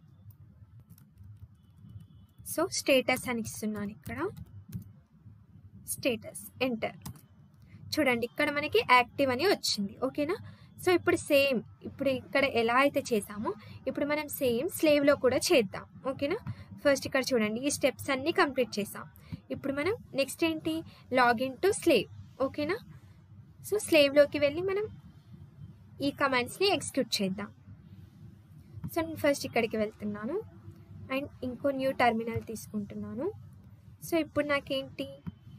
సో స్టేటస్ అని ఇస్తున్నాను ఇక్కడ స్టేటస్ ఎంటర్ చూడండి ఇక్కడ మనకి యాక్టివ్ అని వచ్చింది ఓకేనా సో ఇప్పుడు సేమ్ ఇప్పుడు ఇక్కడ ఎలా అయితే చేసామో ఇప్పుడు మనం సేమ్ స్లేవ్లో కూడా చేద్దాం ఓకేనా ఫస్ట్ ఇక్కడ చూడండి ఈ స్టెప్స్ అన్నీ కంప్లీట్ చేసాం ఇప్పుడు మనం నెక్స్ట్ ఏంటి లాగిన్ టు స్లేవ్ ఓకేనా సో స్లేవ్లోకి వెళ్ళి మనం ఈ కమాండ్స్ని ఎగ్జిక్యూట్ చేద్దాం సో నేను ఫస్ట్ ఇక్కడికి వెళ్తున్నాను అండ్ ఇంకో న్యూ టర్మినల్ తీసుకుంటున్నాను సో ఇప్పుడు నాకేంటి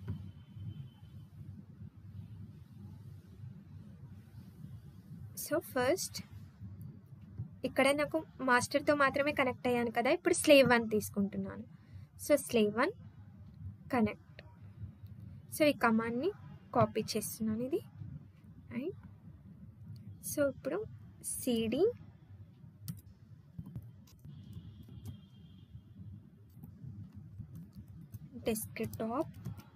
సో ఫస్ట్ ఇక్కడ నాకు మాస్టర్తో మాత్రమే కనెక్ట్ అయ్యాను కదా ఇప్పుడు స్లేవ్ వన్ తీసుకుంటున్నాను so slave one connect so ఈ కమాండ్ని కాపీ చేస్తున్నాను ఇది అండ్ సో ఇప్పుడు CD desktop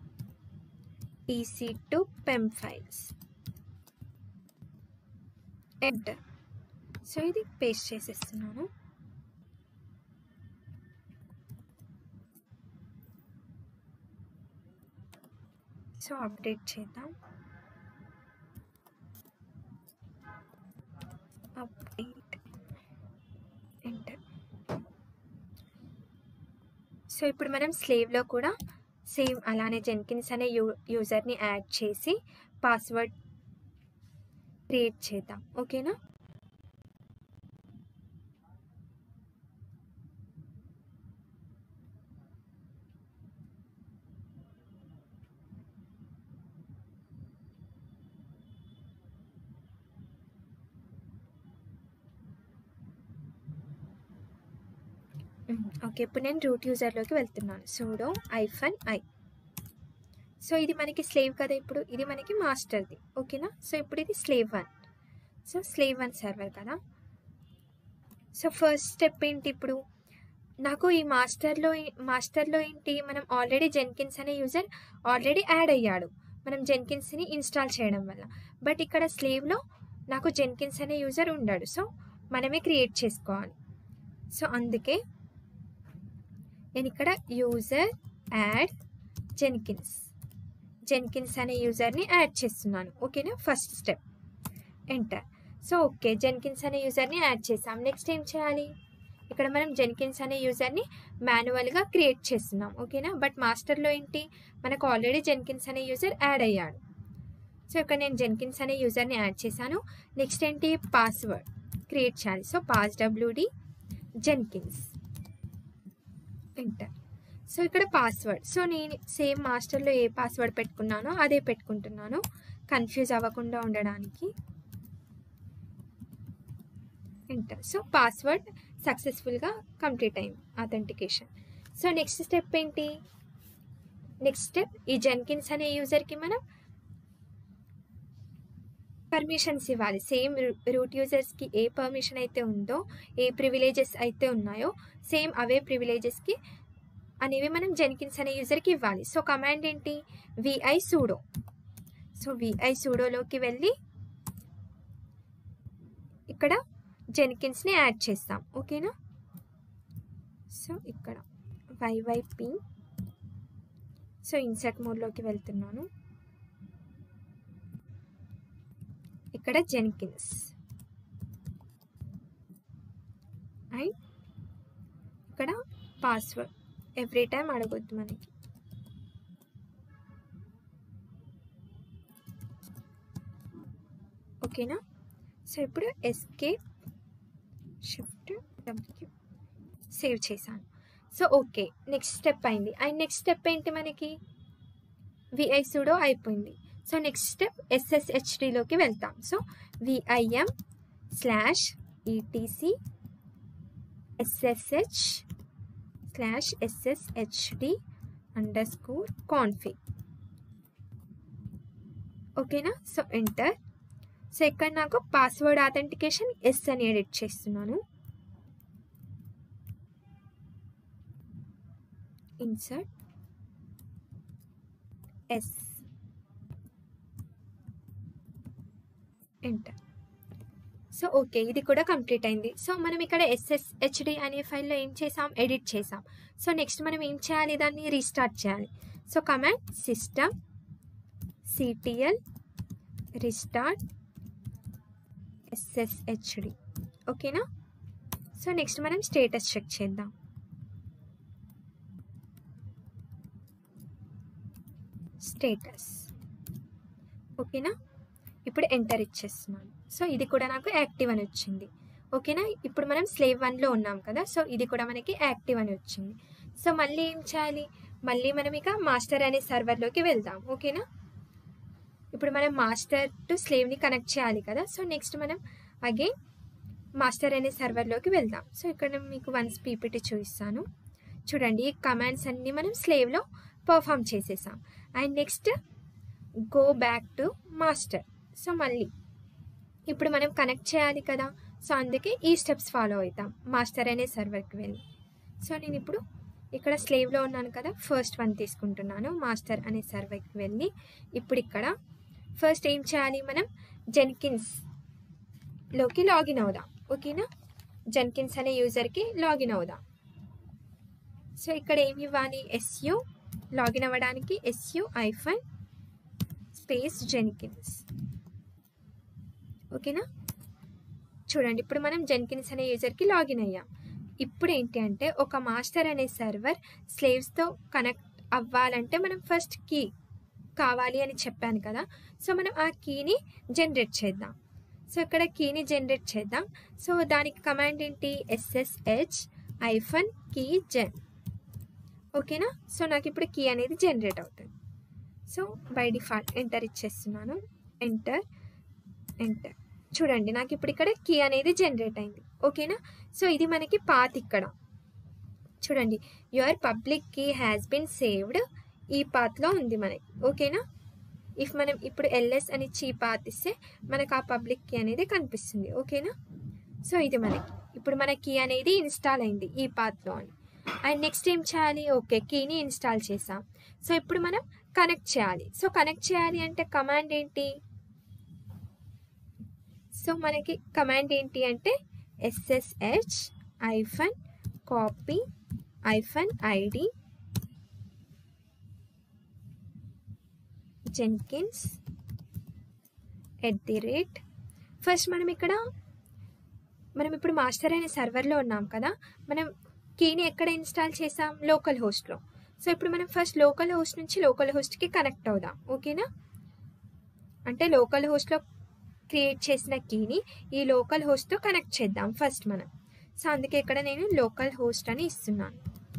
EC two pem files enter so ఇది పేస్ట్ చేసేస్తున్నాను సో అప్డేట్ చేద్దాం అప్డేట్ ఎంటర్ సో ఇప్పుడు మనం స్లేవ్లో కూడా సేమ్ అలానే జెన్కిన్స్ అనే యూ యూజర్ని యాడ్ చేసి పాస్వర్డ్ క్రియేట్ చేద్దాం ఓకేనా ఓకే ఇప్పుడు నేను రూట్ యూజర్లోకి వెళ్తున్నాను సూడో ఐఫన్ ఐ సో ఇది మనకి స్లేవ్ కదా ఇప్పుడు ఇది మనకి మాస్టర్ది ఓకేనా సో ఇప్పుడు ఇది slave one so slave one server కదా సో ఫస్ట్ స్టెప్ ఏంటి ఇప్పుడు నాకు ఈ మాస్టర్లో మాస్టర్లో ఏంటి మనం ఆల్రెడీ జెన్కిన్స్ అనే యూజర్ ఆల్రెడీ యాడ్ అయ్యాడు మనం జెన్కిన్స్ని ఇన్స్టాల్ చేయడం వల్ల బట్ ఇక్కడ స్లేవ్లో నాకు జెన్కిన్స్ అనే యూజర్ ఉండాడు సో మనమే క్రియేట్ చేసుకోవాలి సో అందుకే నేను ఇక్కడ యూజర్ యాడ్ జెన్కిన్స్ జెన్కిన్స్ అనే యూజర్ని యాడ్ చేస్తున్నాను ఓకేనా first step enter so okay Jenkins అనే యూజర్ని యాడ్ చేసాం నెక్స్ట్ ఏం చేయాలి ఇక్కడ మనం జెన్కిన్స్ అనే యూజర్ని మాన్యువల్గా క్రియేట్ చేస్తున్నాం ఓకేనా బట్ మాస్టర్లో ఏంటి మనకు ఆల్రెడీ జెన్కిన్స్ అనే యూజర్ యాడ్ అయ్యాడు సో ఇక్కడ నేను జెన్కిన్స్ అనే యూజర్ని యాడ్ చేశాను నెక్స్ట్ ఏంటి పాస్వర్డ్ క్రియేట్ చేయాలి so pass WD Jenkins enter so ఇక్కడ పాస్వర్డ్ సో నేను సేమ్ మాస్టర్లో ఏ పాస్వర్డ్ పెట్టుకున్నానో అదే పెట్టుకుంటున్నాను కన్ఫ్యూజ్ అవ్వకుండా ఉండడానికి ఎంటర్ సో పాస్వర్డ్ సక్సెస్ఫుల్గా కంప్లీట్ అయింది అథెంటికేషన్ సో నెక్స్ట్ స్టెప్ ఏంటి నెక్స్ట్ స్టెప్ ఈ జెన్కిన్స్ అనే యూజర్కి మనం పర్మిషన్స్ ఇవ్వాలి సేమ్ రూట్ యూజర్స్కి ఏ పర్మిషన్ అయితే ఉందో ఏ ప్రివిలేజెస్ అయితే ఉన్నాయో సేమ్ అవే ప్రివిలేజెస్కి అనేవి మనం జెన్కిన్స్ అనే యూజర్కి ఇవ్వాలి సో కమాండ్ ఏంటి విఐ సూడో సో విఐ సూడోలోకి వెళ్ళి ఇక్కడ జెన్కిన్స్ని యాడ్ చేస్తాం ఓకేనా సో ఇక్కడ వైవైపి సో ఇన్సర్ట్ మోడ్లోకి వెళ్తున్నాను ఇక్కడ జెన్కిన్స్ అండ్ ఇక్కడ పాస్వర్డ్ ఎవ్రీ టైం అడగొద్దు మనకి ఓకేనా సో ఇప్పుడు ఎస్కేప్ షిఫ్ట్ డబ్ల్యూ సేవ్ చేశాను సో ఓకే నెక్స్ట్ స్టెప్ అయింది అండ్ నెక్స్ట్ స్టెప్ ఏంటి మనకి విఐ సుడో అయిపోయింది సో నెక్స్ట్ స్టెప్ ఎస్ఎస్హెచ్డిలోకి వెళ్తాం so VIM slash ETC SSH slash SSHD underscore config ఓకేనా సో ఎంటర్ సో ఇక్కడ నాకు పాస్వర్డ్ ఆథెంటికేషన్ ఎస్ అని ఎడిట్ చేస్తున్నాను insert yes enter so okay ఇది కూడా కంప్లీట్ అయింది సో మనం ఇక్కడ ఎస్ఎస్హెచ్డి అనే ఫైల్లో ఏం చేసాం ఎడిట్ చేసాం సో నెక్స్ట్ మనం ఏం చేయాలి దాన్ని రీస్టార్ట్ చేయాలి so command system CTL restart SSHD ఓకేనా సో నెక్స్ట్ మనం స్టేటస్ చెక్ చేద్దాం స్టేటస్ ఓకేనా ఇప్పుడు ఎంటర్ ఇచ్చేస్తున్నాను సో ఇది కూడా నాకు యాక్టివ్ అని వచ్చింది ఓకేనా ఇప్పుడు మనం స్లేవ్ వన్లో ఉన్నాం కదా సో ఇది కూడా మనకి యాక్టివ్ అని వచ్చింది సో మళ్ళీ ఏం చేయాలి మళ్ళీ మనం ఇక మాస్టర్ అనే సర్వర్లోకి వెళ్దాం ఓకేనా ఇప్పుడు మనం మాస్టర్ టు స్లేవ్ని కనెక్ట్ చేయాలి కదా సో నెక్స్ట్ మనం అగైన్ మాస్టర్ అనే సర్వర్లోకి వెళ్దాం సో ఇక్కడ మీకు వన్స్ పీపీటీ చూపిస్తాను చూడండి ఈ కమాండ్స్ అన్నీ మనం స్లేవ్లో పర్ఫామ్ చేసేసాం and next go back to master so మళ్ళీ ఇప్పుడు మనం కనెక్ట్ చేయాలి కదా సో అందుకే ఈ స్టెప్స్ ఫాలో అవుతాం మాస్టర్ అనే సర్వర్కి వెళ్ళి సో నేను ఇప్పుడు ఇక్కడ స్లేవ్లో ఉన్నాను కదా ఫస్ట్ వన్ తీసుకుంటున్నాను మాస్టర్ అనే సర్వర్కి వెళ్ళి ఇప్పుడు ఇక్కడ ఫస్ట్ ఏం చేయాలి మనం జెన్కిన్స్లోకి లాగిన్ అవుదాం ఓకేనా జెన్కిన్స్ అనే యూజర్కి లాగిన్ అవుదాం సో ఇక్కడ ఏమి ఇవ్వాలి ఎస్యు లాగిన్ అవ్వడానికి ఎస్యు ఐఫన్ స్పేస్ జెన్కిన్స్ ఓకేనా చూడండి ఇప్పుడు మనం జెన్కిన్స్ అనే యూజర్కి లాగిన్ అయ్యాం ఇప్పుడు ఏంటి అంటే ఒక మాస్టర్ అనే సర్వర్ స్లేవ్స్తో కనెక్ట్ అవ్వాలంటే మనం ఫస్ట్ కీ కావాలి అని చెప్పాను కదా సో మనం ఆ కీని జనరేట్ చేద్దాం సో ఇక్కడ కీని జనరేట్ చేద్దాం సో దానికి కమాండ్ ఏంటి ఎస్ఎస్హెచ్ ఐఫన్ కీ జెన్ ఓకేనా సో నాకు ఇప్పుడు కీ అనేది జనరేట్ అవుతుంది సో బై డిఫాల్ట్ ఎంటర్ ఇచ్చేస్తున్నాను ఎంటర్ ఎంటర్ చూడండి నాకు ఇప్పుడు ఇక్కడ కీ అనేది జనరేట్ అయింది ఓకేనా సో ఇది మనకి పాత్ ఇక్కడ చూడండి your public key has been saved ఈ పాత్లో ఉంది మనకి ఓకేనా ఇఫ్ మనం ఇప్పుడు ఎల్ఎస్ అని చీ పాత్ ఇస్తే మనకు ఆ పబ్లిక్ కీ అనేది కనిపిస్తుంది ఓకేనా సో ఇది మనకి ఇప్పుడు మన కీ అనేది ఇన్స్టాల్ అయింది ఈ పాత్లో అని అండ్ నెక్స్ట్ ఏం చేయాలి ఓకే కీని ఇన్స్టాల్ చేసాం సో ఇప్పుడు మనం కనెక్ట్ చేయాలి సో కనెక్ట్ చేయాలి అంటే కమాండ్ ఏంటి సో మనకి కమాండ్ ఏంటి అంటే SSH hyphen copy hyphen ID Jenkins at the rate first మనం ఇక్కడ మనం ఇప్పుడు మాస్టర్ అనే సర్వర్లో ఉన్నాం కదా మనం కీని ఎక్కడ ఇన్స్టాల్ చేసాం లోకల్ హోస్ట్లో సో ఇప్పుడు మనం ఫస్ట్ లోకల్ హోస్ట్ నుంచి లోకల్ హోస్ట్కి కనెక్ట్ అవుదాం ఓకేనా అంటే లోకల్ హోస్ట్లో క్రియేట్ చేసిన కీని ఈ లోకల్ హోస్ట్తో కనెక్ట్ చేద్దాం ఫస్ట్ మనం సో అందుకే ఇక్కడ నేను లోకల్ హోస్ట్ అని ఇస్తున్నాను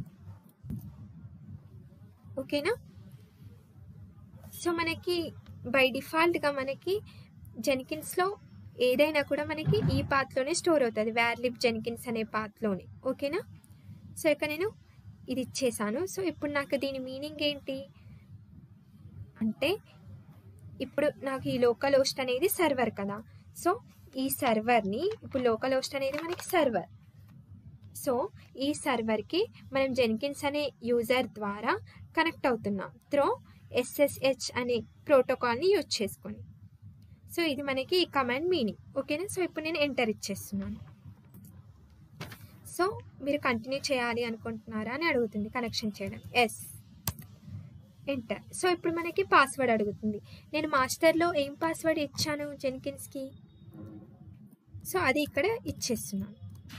ఓకేనా సో మనకి బై డిఫాల్ట్గా మనకి జెన్కిన్స్లో ఏదైనా కూడా మనకి ఈ పాత్లోనే స్టోర్ అవుతుంది వ్యార్లిప్ జెన్కిన్స్ అనే పాత్లోనే ఓకేనా సో ఇక్కడ నేను ఇది ఇచ్చేసాను సో ఇప్పుడు నాకు దీని మీనింగ్ ఏంటి అంటే ఇప్పుడు నాకు ఈ లోకల్ హోస్ట్ అనేది సర్వర్ కదా సో ఈ సర్వర్ని ఇప్పుడు లోకల్ హోస్ట్ అనేది మనకి సర్వర్ సో ఈ సర్వర్కి మనం జెన్కిన్స్ అనే యూజర్ ద్వారా కనెక్ట్ అవుతున్నాం త్రో ఎస్ఎస్హెచ్ అనే ప్రోటోకాల్ని యూజ్ చేసుకొని సో ఇది మనకి ఈ కమాండ్ మీనింగ్ ఓకేనా సో ఇప్పుడు నేను ఎంటర్ ఇచ్చేస్తున్నాను సో మీరు కంటిన్యూ చేయాలి అనుకుంటున్నారా అని అడుగుతుంది కనెక్షన్ చేయడం ఎస్ ఎంటర్ సో ఇప్పుడు మనకి పాస్వర్డ్ అడుగుతుంది నేను మాస్టర్లో ఏం పాస్వర్డ్ ఇచ్చాను జెన్కిన్స్కి సో అది ఇక్కడ ఇచ్చేస్తున్నాను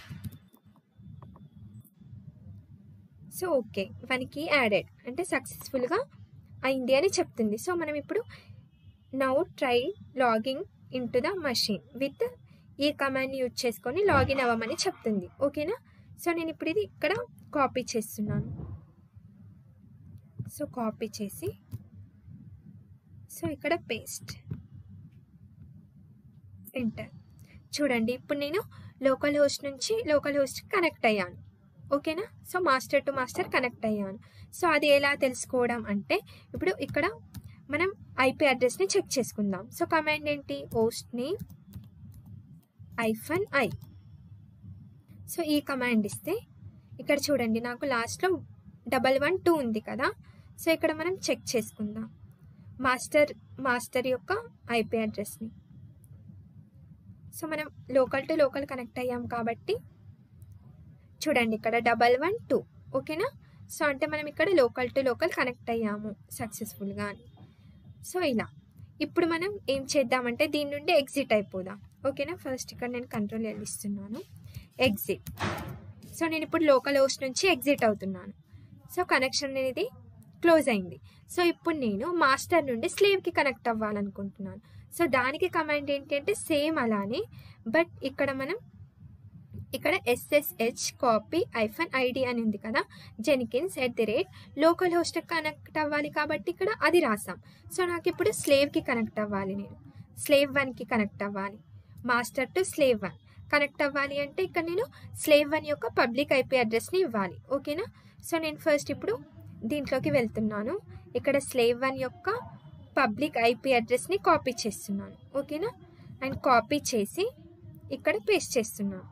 సో ఓకే వన్కి యాడెడ్ అంటే సక్సెస్ఫుల్గా అయింది అని చెప్తుంది సో మనం ఇప్పుడు now try logging in to the machine with ఈ కమాండ్ని యూజ్ చేసుకొని లాగిన్ అవ్వమని చెప్తుంది ఓకేనా సో నేను ఇప్పుడు ఇది ఇక్కడ కాపీ చేస్తున్నాను సో కాపీ చేసి సో ఇక్కడ పేస్ట్ ఎంటర్ చూడండి ఇప్పుడు నేను లోకల్ హోస్ట్ నుంచి లోకల్ హోస్ట్ కనెక్ట్ అయ్యాను ఓకేనా so master to master connect అయ్యాను సో అది ఎలా తెలుసుకోవడం అంటే ఇప్పుడు ఇక్కడ మనం ఐపీ అడ్రస్ని చెక్ చేసుకుందాం సో కమాండ్ ఏంటి host name hyphen I so ఈ కమాండ్ ఇస్తే ఇక్కడ చూడండి నాకు లాస్ట్లో డబల్ వన్ టూ ఉంది కదా సో ఇక్కడ మనం చెక్ చేసుకుందాం మాస్టర్ మాస్టర్ యొక్క ఐపీ అడ్రస్ని సో మనం లోకల్ టు లోకల్ కనెక్ట్ అయ్యాం కాబట్టి చూడండి ఇక్కడ డబల్ వన్ టూ ఓకేనా సో అంటే మనం ఇక్కడ లోకల్ టు లోకల్ కనెక్ట్ అయ్యాము సక్సెస్ఫుల్గా అని సో ఇలా ఇప్పుడు మనం ఏం చేద్దామంటే దీని నుండి ఎగ్జిట్ అయిపోదాం ఓకేనా ఫస్ట్ ఇక్కడ నేను కంట్రోల్ ఇస్తున్నాను ఎగ్జిట్ సో నేను ఇప్పుడు లోకల్ హోస్ట్ నుంచి ఎగ్జిట్ అవుతున్నాను సో కనెక్షన్ అనేది క్లోజ్ అయింది సో ఇప్పుడు నేను మాస్టర్ నుండి స్లేవ్కి కనెక్ట్ అవ్వాలనుకుంటున్నాను సో దానికి కమాండ్ ఏంటి అంటే సేమ్ అలానే బట్ ఇక్కడ మనం ఇక్కడ ఎస్ఎస్హెచ్ కాపీ ఐఫన్ ఐడి అని ఉంది కదా Jenkins at the rate local host connect అవ్వాలి కాబట్టి ఇక్కడ అది రాసాం సో నాకు ఇప్పుడు స్లేవ్కి కనెక్ట్ అవ్వాలి నేను స్లేవ్ వన్కి కనెక్ట్ అవ్వాలి master to slave one connect అవ్వాలి అంటే ఇక్కడ నేను స్లేవ్ వన్ యొక్క పబ్లిక్ ఐపీ అడ్రస్ని ఇవ్వాలి ఓకేనా సో నేను ఫస్ట్ ఇప్పుడు దీంట్లోకి వెళ్తున్నాను ఇక్కడ స్లేవ్ వన్ యొక్క పబ్లిక్ ఐపీ అడ్రస్ని కాపీ చేస్తున్నాను ఓకేనా అండ్ కాపీ చేసి ఇక్కడ పేస్ట్ చేస్తున్నాను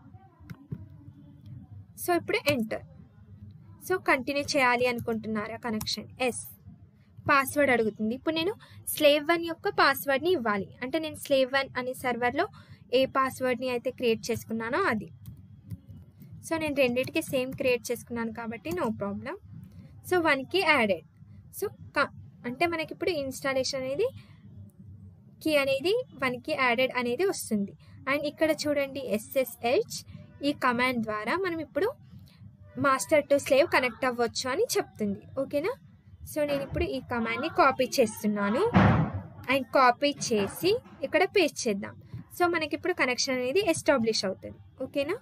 సో ఇప్పుడు ఎంటర్ సో కంటిన్యూ చేయాలి అనుకుంటున్నారా కనెక్షన్ ఎస్ పాస్వర్డ్ అడుగుతుంది ఇప్పుడు నేను స్లేవ్ వన్ యొక్క పాస్వర్డ్ని ఇవ్వాలి అంటే నేను స్లేవ్ వన్ అనే సర్వర్లో ఏ పాస్వర్డ్ని అయితే క్రియేట్ చేసుకున్నానో అది సో నేను రెండింటికి సేమ్ క్రియేట్ చేసుకున్నాను కాబట్టి నో ప్రాబ్లం సో వన్కి యాడెడ్ సో అంటే మనకి ఇప్పుడు ఇన్స్టాలేషన్ అనేది కీ అనేది వన్కి యాడెడ్ అనేది వస్తుంది అండ్ ఇక్కడ చూడండి ఎస్ఎస్హెచ్ ఈ కమాండ్ ద్వారా మనం ఇప్పుడు మాస్టర్ టు స్లేవ్ కనెక్ట్ అవ్వచ్చు అని చెప్తుంది ఓకేనా సో నేను ఇప్పుడు ఈ కమాండ్ని కాపీ చేస్తున్నాను అండ్ కాపీ చేసి ఇక్కడ పేస్ట్ చేద్దాం సో మనకి ఇప్పుడు కనెక్షన్ అనేది ఎస్టాబ్లిష్ అవుతుంది ఓకేనా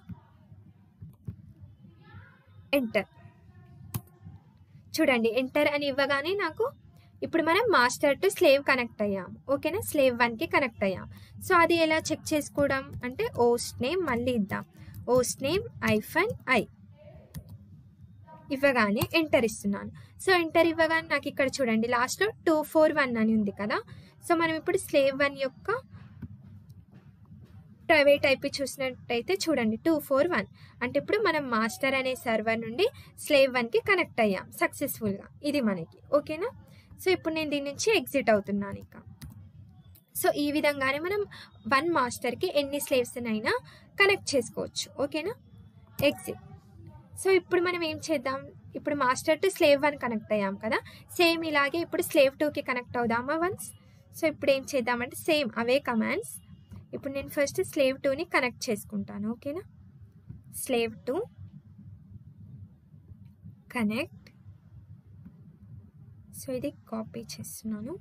ఎంటర్ చూడండి ఎంటర్ అని ఇవ్వగానే నాకు ఇప్పుడు మనం మాస్టర్ టు స్లేవ్ కనెక్ట్ అయ్యాం ఓకేనా స్లేవ్ వన్కి కనెక్ట్ అయ్యాం సో అది ఎలా చెక్ చేసుకోవడం అంటే ఓస్ట్ నేమ్ మళ్ళీ ఇద్దాం ఓస్ట్ నేమ్ ఐఫన్ ఐ ఇవ్వగానే ఎంటర్ ఇస్తున్నాను సో ఎంటర్ ఇవ్వగానే నాకు ఇక్కడ చూడండి లాస్ట్లో టూ ఫోర్ వన్ అని ఉంది కదా సో మనం ఇప్పుడు స్లేవ్ వన్ యొక్క ప్రైవేట్ ఐపీ చూసినట్టయితే చూడండి టూ ఫోర్ వన్ అంటే ఇప్పుడు మనం మాస్టర్ అనే సర్వర్ నుండి స్లేవ్ వన్కి కనెక్ట్ అయ్యాం సక్సెస్ఫుల్గా ఇది మనకి ఓకేనా సో ఇప్పుడు నేను దీని నుంచి ఎగ్జిట్ అవుతున్నాను ఇక సో ఈ విధంగానే మనం వన్ మాస్టర్కి ఎన్ని స్లేవ్స్ అయినా కనెక్ట్ చేసుకోవచ్చు ఓకేనా ఎగ్జిట్ సో ఇప్పుడు మనం ఏం చేద్దాం ఇప్పుడు master to slave one connect అయ్యాం కదా సేమ్ ఇలాగే ఇప్పుడు స్లేవ్ టూకి కనెక్ట్ అవుదామా వన్స్ సో ఇప్పుడు ఏం చేద్దామంటే సేమ్ అవే కమాండ్స్ ఇప్పుడు నేను ఫస్ట్ స్లేవ్ టూని కనెక్ట్ చేసుకుంటాను ఓకేనా స్లేవ్ టూ కనెక్ట్ సో ఇది కాపీ చేస్తున్నాను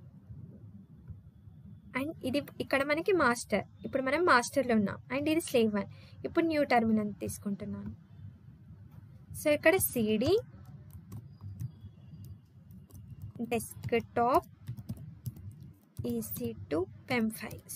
అండ్ ఇది ఇక్కడ మనకి మాస్టర్ ఇప్పుడు మనం మాస్టర్లో ఉన్నాం అండ్ ఇది స్లేవ్ వన్ ఇప్పుడు న్యూ టర్మినల్ తీసుకుంటున్నాను సో ఇక్కడ CD desktop EC two pem files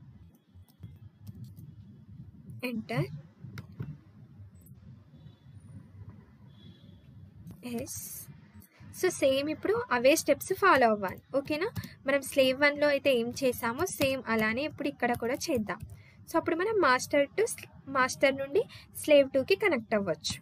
enter yes so same ఇప్పుడు అవే స్టెప్స్ ఫాలో అవ్వాలి ఓకేనా మనం స్లేవ్ వన్లో అయితే ఏం చేసామో సేమ్ అలానే ఇప్పుడు ఇక్కడ కూడా చేద్దాం సో అప్పుడు మనం మాస్టర్ టు మాస్టర్ నుండి స్లేవ్ టూకి కనెక్ట్ అవ్వచ్చు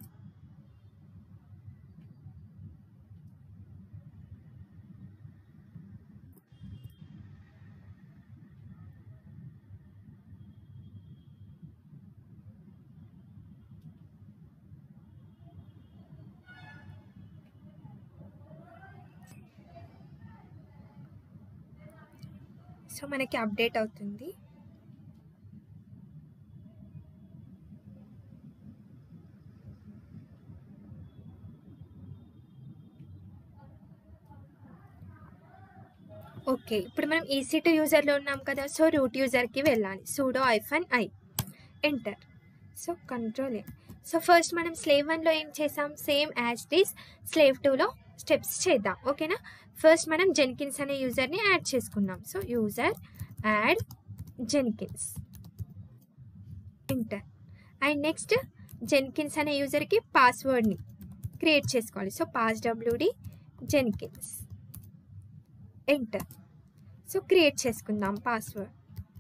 సో మనకి అప్డేట్ అవుతుంది ఓకే ఇప్పుడు మనం ఈసీ టు యూజర్లో ఉన్నాం కదా సో రూట్ యూజర్కి వెళ్ళాలి sudo hyphen I enter so control A so first మనం స్లేవ్ వన్లో ఏం చేసాం సేమ్ యాజ్ డిస్ స్లేవ్ టూలో స్టెప్స్ చేద్దాం ఓకేనా ఫస్ట్ మనం జెన్కిన్స్ అనే యూజర్ని యాడ్ చేసుకుందాం so user add Jenkins enter and next Jenkins అనే యూజర్కి పాస్వర్డ్ని క్రియేట్ చేసుకోవాలి so pass WD Jenkins enter so create చేసుకుందాం పాస్వర్డ్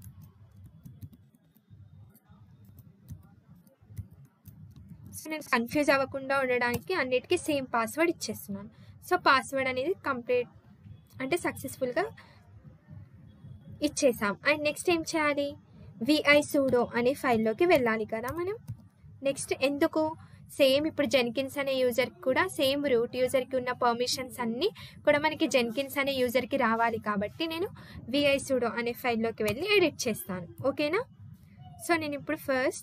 సో నేను కన్ఫ్యూజ్ అవ్వకుండా ఉండడానికి అన్నిటికీ సేమ్ పాస్వర్డ్ ఇచ్చేస్తున్నాను సో పాస్వర్డ్ అనేది కంప్లీట్ అంటే సక్సెస్ఫుల్గా ఇచ్చేసాం అండ్ నెక్స్ట్ ఏం చేయాలి విఐ సూడో అనే ఫైల్లోకి వెళ్ళాలి కదా మనం నెక్స్ట్ ఎందుకు సేమ్ ఇప్పుడు జెన్కిన్స్ అనే యూజర్కి కూడా సేమ్ రూట్ యూజర్కి ఉన్న పర్మిషన్స్ అన్నీ కూడా మనకి జెన్కిన్స్ అనే యూజర్కి రావాలి కాబట్టి నేను విఐ సూడో అనే ఫైల్లోకి వెళ్ళి ఎడిట్ చేస్తాను ఓకేనా సో నేను ఇప్పుడు ఫస్ట్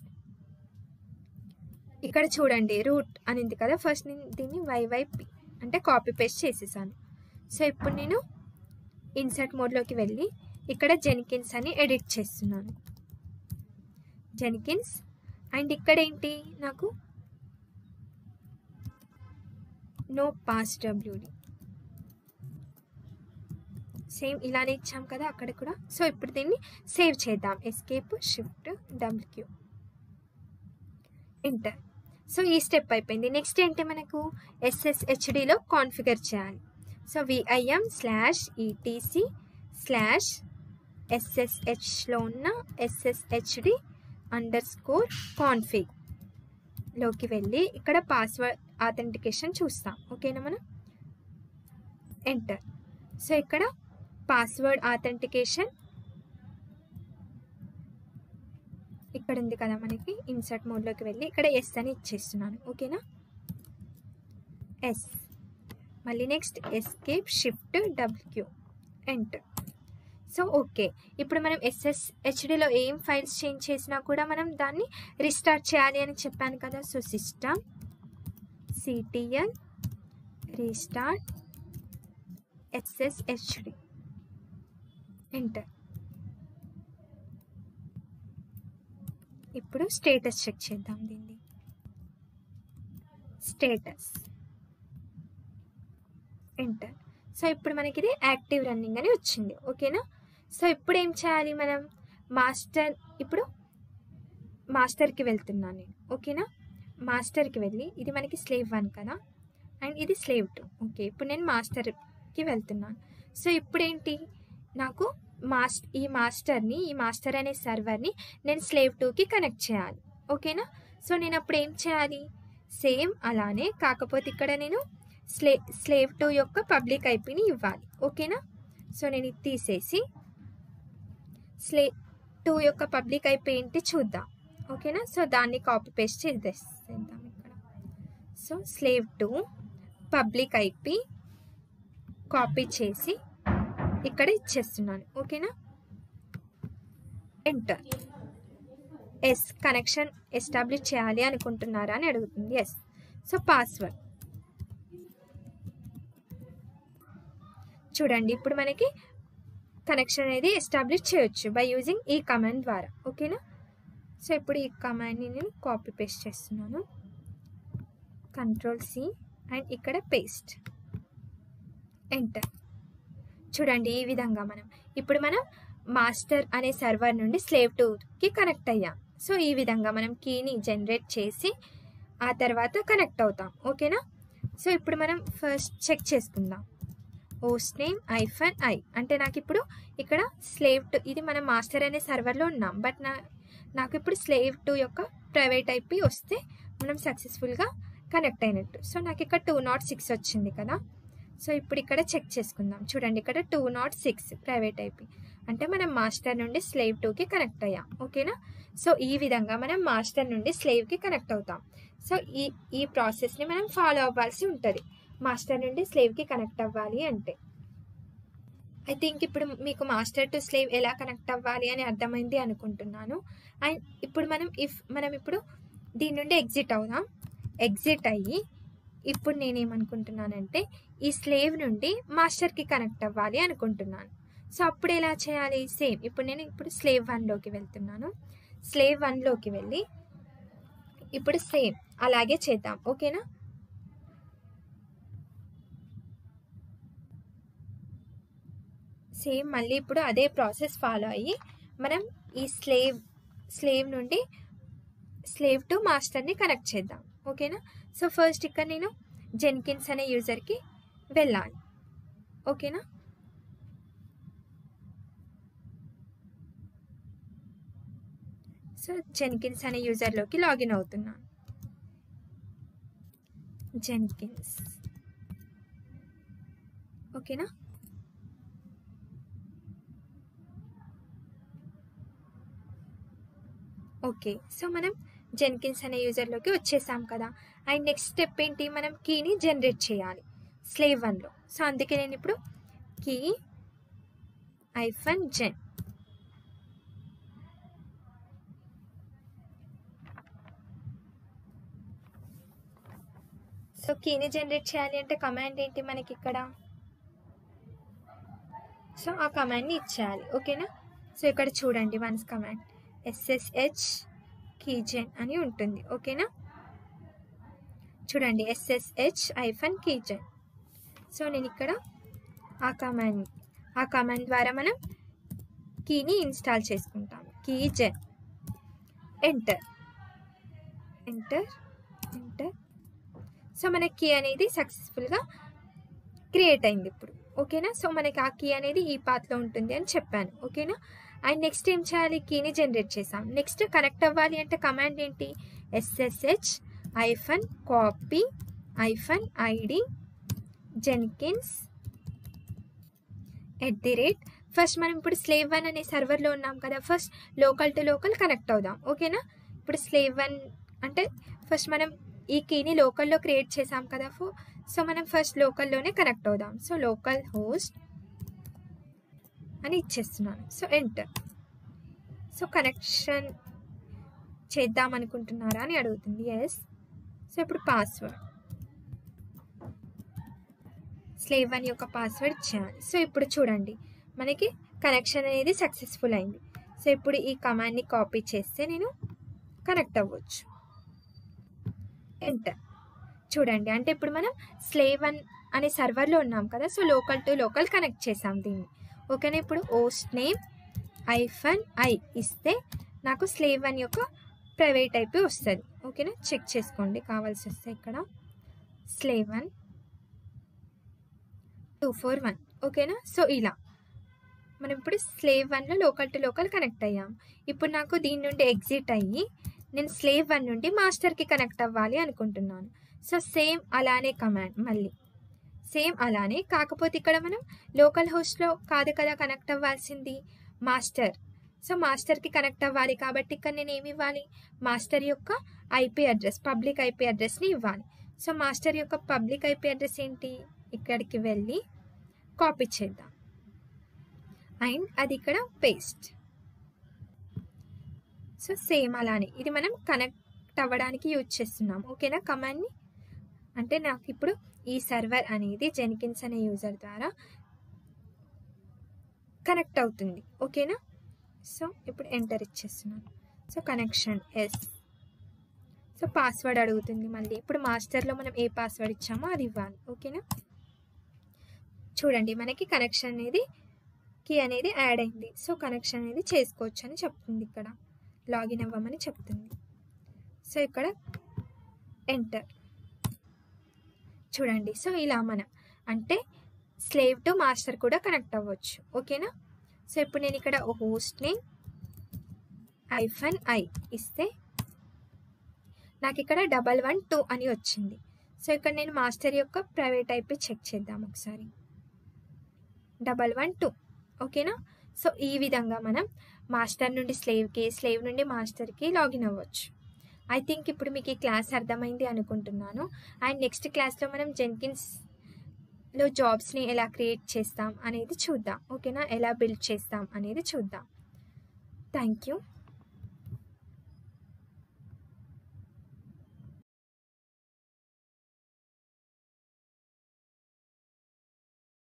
ఇక్కడ చూడండి రూట్ అనింది కదా ఫస్ట్ నేను దీన్ని వైవైపి అంటే కాపీ పేస్ట్ చేసేసాను సో ఇప్పుడు నేను ఇన్సర్ట్ మోడ్లోకి వెళ్ళి ఇక్కడ జెన్కిన్స్ అని ఎడిట్ చేస్తున్నాను జెన్కిన్స్ అండ్ ఇక్కడ ఏంటి నాకు నో పాస్ డబ్ల్యూడి సేమ్ ఇలానే ఇచ్చాం కదా అక్కడ కూడా సో ఇప్పుడు దీన్ని సేవ్ చేద్దాం escape shift W Q enter so ఈ స్టెప్ అయిపోయింది నెక్స్ట్ ఏంటి మనకు ఎస్ఎస్హెచ్డిలో కాన్ఫిగర్ చేయాలి so VIM slash ETC slash ఎస్ఎస్హెచ్లో ఉన్న ఎస్ఎస్హెచ్డి అండర్ స్కోర్ కాన్ఫిగ్ లోకి వెళ్ళి ఇక్కడ పాస్వర్డ్ ఆథెంటికేషన్ చూస్తాం ఓకేనా మనం ఎంటర్ సో ఇక్కడ పాస్వర్డ్ ఆథెంటికేషన్ ఇక్కడ ఉంది కదా మనకి ఇన్సర్ట్ మోడ్లోకి వెళ్ళి ఇక్కడ ఎస్ అని ఇచ్చేస్తున్నాను ఓకేనా ఎస్ మళ్ళీ next escape shift W Q enter so okay ఇప్పుడు మనం ఎస్ఎస్హెచ్డిలో ఏం ఫైల్స్ చేంజ్ చేసినా కూడా మనం దాన్ని రీస్టార్ట్ చేయాలి అని చెప్పాను కదా so system CTL restart SSHD enter ఇప్పుడు స్టేటస్ చెక్ చేద్దాం దీన్ని స్టేటస్ ఎంటర్ సో ఇప్పుడు మనకి ఇది యాక్టివ్ రన్నింగ్ అని వచ్చింది ఓకేనా సో ఇప్పుడు ఏం చేయాలి మనం మాస్టర్ ఇప్పుడు మాస్టర్కి వెళ్తున్నాను నేను ఓకేనా మాస్టర్కి వెళ్ళి ఇది మనకి స్లేవ్ వన్ కదా అండ్ ఇది స్లేవ్ టూ ఓకే ఇప్పుడు నేను మాస్టర్కి వెళ్తున్నాను సో ఇప్పుడేంటి నాకు మాస్ ఈ మాస్టర్ని ఈ మాస్టర్ అనే సర్వర్ని నేను స్లేవ్ టూకి కనెక్ట్ చేయాలి ఓకేనా సో నేను అప్పుడు ఏం చేయాలి సేమ్ అలానే కాకపోతే ఇక్కడ నేను స్లే స్లేవ్ టూ యొక్క పబ్లిక్ ఐపీని ఇవ్వాలి ఓకేనా సో నేను ఇది తీసేసి స్లే టూ యొక్క పబ్లిక్ ఐపీ ఏంటి చూద్దాం ఓకేనా సో దాన్ని కాపీ పేస్ట్ చేసేద్దాం ఇక్కడ so slave two public IP copy చేసి ఇక్కడ ఇచ్చేస్తున్నాను ఓకేనా ఎంటర్ ఎస్ కనెక్షన్ ఎస్టాబ్లిష్ చేయాలి అనుకుంటున్నారా అని అడుగుతుంది ఎస్ సో పాస్వర్డ్ చూడండి ఇప్పుడు మనకి కనెక్షన్ అనేది ఎస్టాబ్లిష్ చేయొచ్చు బై యూజింగ్ ఈ కమాండ్ ద్వారా ఓకేనా సో ఇప్పుడు ఈ కమాండ్ని నేను కాపీ పేస్ట్ చేస్తున్నాను కంట్రోల్ సి అండ్ ఇక్కడ పేస్ట్ ఎంటర్ చూడండి ఈ విధంగా మనం ఇప్పుడు మనం మాస్టర్ అనే సర్వర్ నుండి స్లేవ్ టూకి కనెక్ట్ అయ్యాం సో ఈ విధంగా మనం కీని జనరేట్ చేసి ఆ తర్వాత కనెక్ట్ అవుతాం ఓకేనా సో ఇప్పుడు మనం ఫస్ట్ చెక్ చేసుకుందాం హోస్ట్ నేమ్ ఐఫన్ ఐ అంటే నాకు ఇప్పుడు ఇక్కడ స్లేవ్ టు ఇది మనం మాస్టర్ అనే సర్వర్లో ఉన్నాం బట్ నా నాకు ఇప్పుడు స్లేవ్ టు యొక్క ప్రైవేట్ ఐపీ వస్తే మనం సక్సెస్ఫుల్గా కనెక్ట్ అయినట్టు సో నాకు ఇక్కడ టూ నాట్ సిక్స్ వచ్చింది కదా సో ఇప్పుడు ఇక్కడ చెక్ చేసుకుందాం చూడండి ఇక్కడ two nought six private IP అంటే మనం మాస్టర్ నుండి స్లేవ్ టూకి కనెక్ట్ అయ్యాం ఓకేనా సో ఈ విధంగా మనం మాస్టర్ నుండి స్లేవ్కి కనెక్ట్ అవుతాం సో ఈ ఈ ప్రాసెస్ని మనం ఫాలో అవ్వాల్సి ఉంటుంది మాస్టర్ నుండి స్లేవ్కి కనెక్ట్ అవ్వాలి అంటే ఐ థింక్ ఇప్పుడు మీకు మాస్టర్ టు స్లేవ్ ఎలా కనెక్ట్ అవ్వాలి అని అర్థమైంది అనుకుంటున్నాను అండ్ ఇప్పుడు మనం ఇఫ్ మనం ఇప్పుడు దీని నుండి ఎగ్జిట్ అవుదాం ఎగ్జిట్ అయ్యి ఇప్పుడు నేనేమనుకుంటున్నానంటే ఈ స్లేవ్ నుండి మాస్టర్కి కనెక్ట్ అవ్వాలి అనుకుంటున్నాను సో అప్పుడు ఎలా చేయాలి సేమ్ ఇప్పుడు నేను ఇప్పుడు స్లేవ్ వన్లోకి వెళ్తున్నాను స్లేవ్ వన్లోకి వెళ్ళి ఇప్పుడు సేమ్ అలాగే చేద్దాం ఓకేనా సేమ్ మళ్ళీ ఇప్పుడు అదే ప్రాసెస్ ఫాలో అయ్యి మనం ఈ స్లేవ్ స్లేవ్ నుండి స్లేవ్ టు మాస్టర్ని కనెక్ట్ చేద్దాం ఓకేనా సో ఫస్ట్ ఇక్కడ నేను జెన్కిన్స్ అనే యూజర్కి వెళ్ళాలి ఓకేనా సో జెన్కిన్స్ అనే యూజర్లోకి లాగిన్ అవుతున్నాను జెన్కిన్స్ ఓకేనా ఓకే సో మనం జెన్కిన్స్ అనే యూజర్లోకి వచ్చేసాం కదా అండ్ నెక్స్ట్ స్టెప్ ఏంటి మనం కీని జనరేట్ చేయాలి స్లేవ్ వన్లో సో అందుకే నేను ఇప్పుడు కీ ఐఫన్ జెన్ సో కీని జనరేట్ చేయాలి అంటే కమాండ్ ఏంటి మనకి ఇక్కడ సో ఆ కమాండ్ని ఇచ్చేయాలి ఓకేనా సో ఇక్కడ చూడండి వన్స్ కమాండ్ ఎస్ఎస్హెచ్ కీజెన్ అని ఉంటుంది ఓకేనా చూడండి ఎస్ఎస్హెచ్ ఐఫన్ కీజెన్ సో నేను ఇక్కడ ఆ కమాండ్ ఆ కమాండ్ ద్వారా మనం కీని ఇన్స్టాల్ చేసుకుంటాం keygen enter enter enter so మన కీ అనేది సక్సెస్ఫుల్గా క్రియేట్ అయింది ఇప్పుడు ఓకేనా సో మనకి ఆ కీ అనేది ఈ పాత్లో ఉంటుంది అని చెప్పాను ఓకేనా అండ్ నెక్స్ట్ ఏం చేయాలి కీని జనరేట్ చేసాం నెక్స్ట్ కనెక్ట్ అవ్వాలి అంటే కమాండ్ ఏంటి SSH hyphen copy hyphen ID Jenkins at the rate first మనం ఇప్పుడు స్లేవ్ వన్ అనే సర్వర్లో ఉన్నాం కదా first local to local connect అవుదాం ఓకేనా ఇప్పుడు స్లేవ్ వన్ అంటే ఫస్ట్ మనం ఈ కీని లోకల్లో క్రియేట్ చేసాం కదా ఫో సో మనం ఫస్ట్ లోకల్లోనే కనెక్ట్ అవుదాం సో లోకల్ హోస్ట్ అని ఇచ్చేస్తున్నాను సో ఎంటర్ సో కనెక్షన్ చేద్దాం అనుకుంటున్నారా అని అడుగుతుంది ఎస్ సో ఇప్పుడు పాస్వర్డ్ స్లేవ్ వన్ యొక్క పాస్వర్డ్ ఇచ్చేయాలి సో ఇప్పుడు చూడండి మనకి కనెక్షన్ అనేది సక్సెస్ఫుల్ అయింది సో ఇప్పుడు ఈ కమాండ్ని కాపీ చేస్తే నేను కనెక్ట్ అవ్వచ్చు ఎంటర్ చూడండి అంటే ఇప్పుడు మనం స్లేవ్ వన్ అనే సర్వర్లో ఉన్నాం కదా so local to local connect చేసాం దీన్ని ఓకేనా ఇప్పుడు ఓస్ట్ నేమ్ ఐఫన్ ఐ ఇస్తే నాకు స్లేవ్ వన్ యొక్క ప్రైవేట్ ఐపీ వస్తుంది ఓకేనా చెక్ చేసుకోండి కావాల్సి వస్తే ఇక్కడ slave one two four one ఓకేనా సో ఇలా మనం ఇప్పుడు స్లేవ్ వన్లో లోకల్ టు లోకల్ కనెక్ట్ అయ్యాం ఇప్పుడు నాకు దీని నుండి ఎగ్జిట్ అయ్యి నేను స్లేవ్ వన్ నుండి మాస్టర్కి కనెక్ట్ అవ్వాలి అనుకుంటున్నాను సో సేమ్ అలానే కమాండ్ మళ్ళీ సేమ్ అలానే కాకపోతే ఇక్కడ మనం లోకల్ హోస్ట్లో కాదు కదా కనెక్ట్ అవ్వాల్సింది మాస్టర్ సో మాస్టర్కి కనెక్ట్ అవ్వాలి కాబట్టి ఇక్కడ నేను ఏమి ఇవ్వాలి మాస్టర్ యొక్క ఐపీ అడ్రస్ పబ్లిక్ ఐపీ అడ్రస్ని ఇవ్వాలి సో మాస్టర్ యొక్క పబ్లిక్ ఐపీ అడ్రస్ ఏంటి ఇక్కడికి వెళ్ళి కాపీ చేద్దాం అండ్ అది ఇక్కడ పేస్ట్ సో సేమ్ అలానే ఇది మనం కనెక్ట్ అవ్వడానికి యూజ్ చేస్తున్నాం ఓకేనా కమాండ్ని అంటే నాకు ఇప్పుడు ఈ సర్వర్ అనేది జెనికిన్స్ అనే యూజర్ ద్వారా కనెక్ట్ అవుతుంది ఓకేనా సో ఇప్పుడు ఎంటర్ ఇచ్చేస్తున్నాను so connection yes so password అడుగుతుంది మళ్ళీ ఇప్పుడు మాస్టర్లో మనం ఏ పాస్వర్డ్ ఇచ్చామో అది ఇవ్వాలి ఓకేనా చూడండి మనకి కనెక్షన్ అనేది కీ అనేది యాడ్ అయింది సో కనెక్షన్ అనేది చేసుకోవచ్చు అని చెప్తుంది ఇక్కడ లాగిన్ అవ్వమని చెప్తుంది సో ఇక్కడ ఎంటర్ చూడండి సో ఇలా మనం అంటే స్లేవ్ టు మాస్టర్ కూడా కనెక్ట్ అవ్వచ్చు ఓకేనా సో ఇప్పుడు నేను ఇక్కడ ఒక హోస్ట్ని ఐఫన్ ఐ ఇస్తే నాకు ఇక్కడ డబల్ వన్ టూ అని వచ్చింది సో ఇక్కడ నేను మాస్టర్ యొక్క ప్రైవేట్ ఐపీ చెక్ చేద్దాం ఒకసారి డబల్ వన్ టూ ఓకేనా సో ఈ విధంగా మనం మాస్టర్ నుండి స్లేవ్కి స్లేవ్ నుండి మాస్టర్కి లాగిన్ అవ్వచ్చు ఐ థింక్ ఇప్పుడు మీకు ఈ క్లాస్ అర్థమైంది అనుకుంటున్నాను అండ్ నెక్స్ట్ క్లాస్లో మనం జెన్కిన్స్లో జాబ్స్ని ఎలా క్రియేట్ చేస్తాం అనేది చూద్దాం ఓకేనా ఎలా బిల్డ్ చేస్తాం అనేది చూద్దాం థ్యాంక్ యూ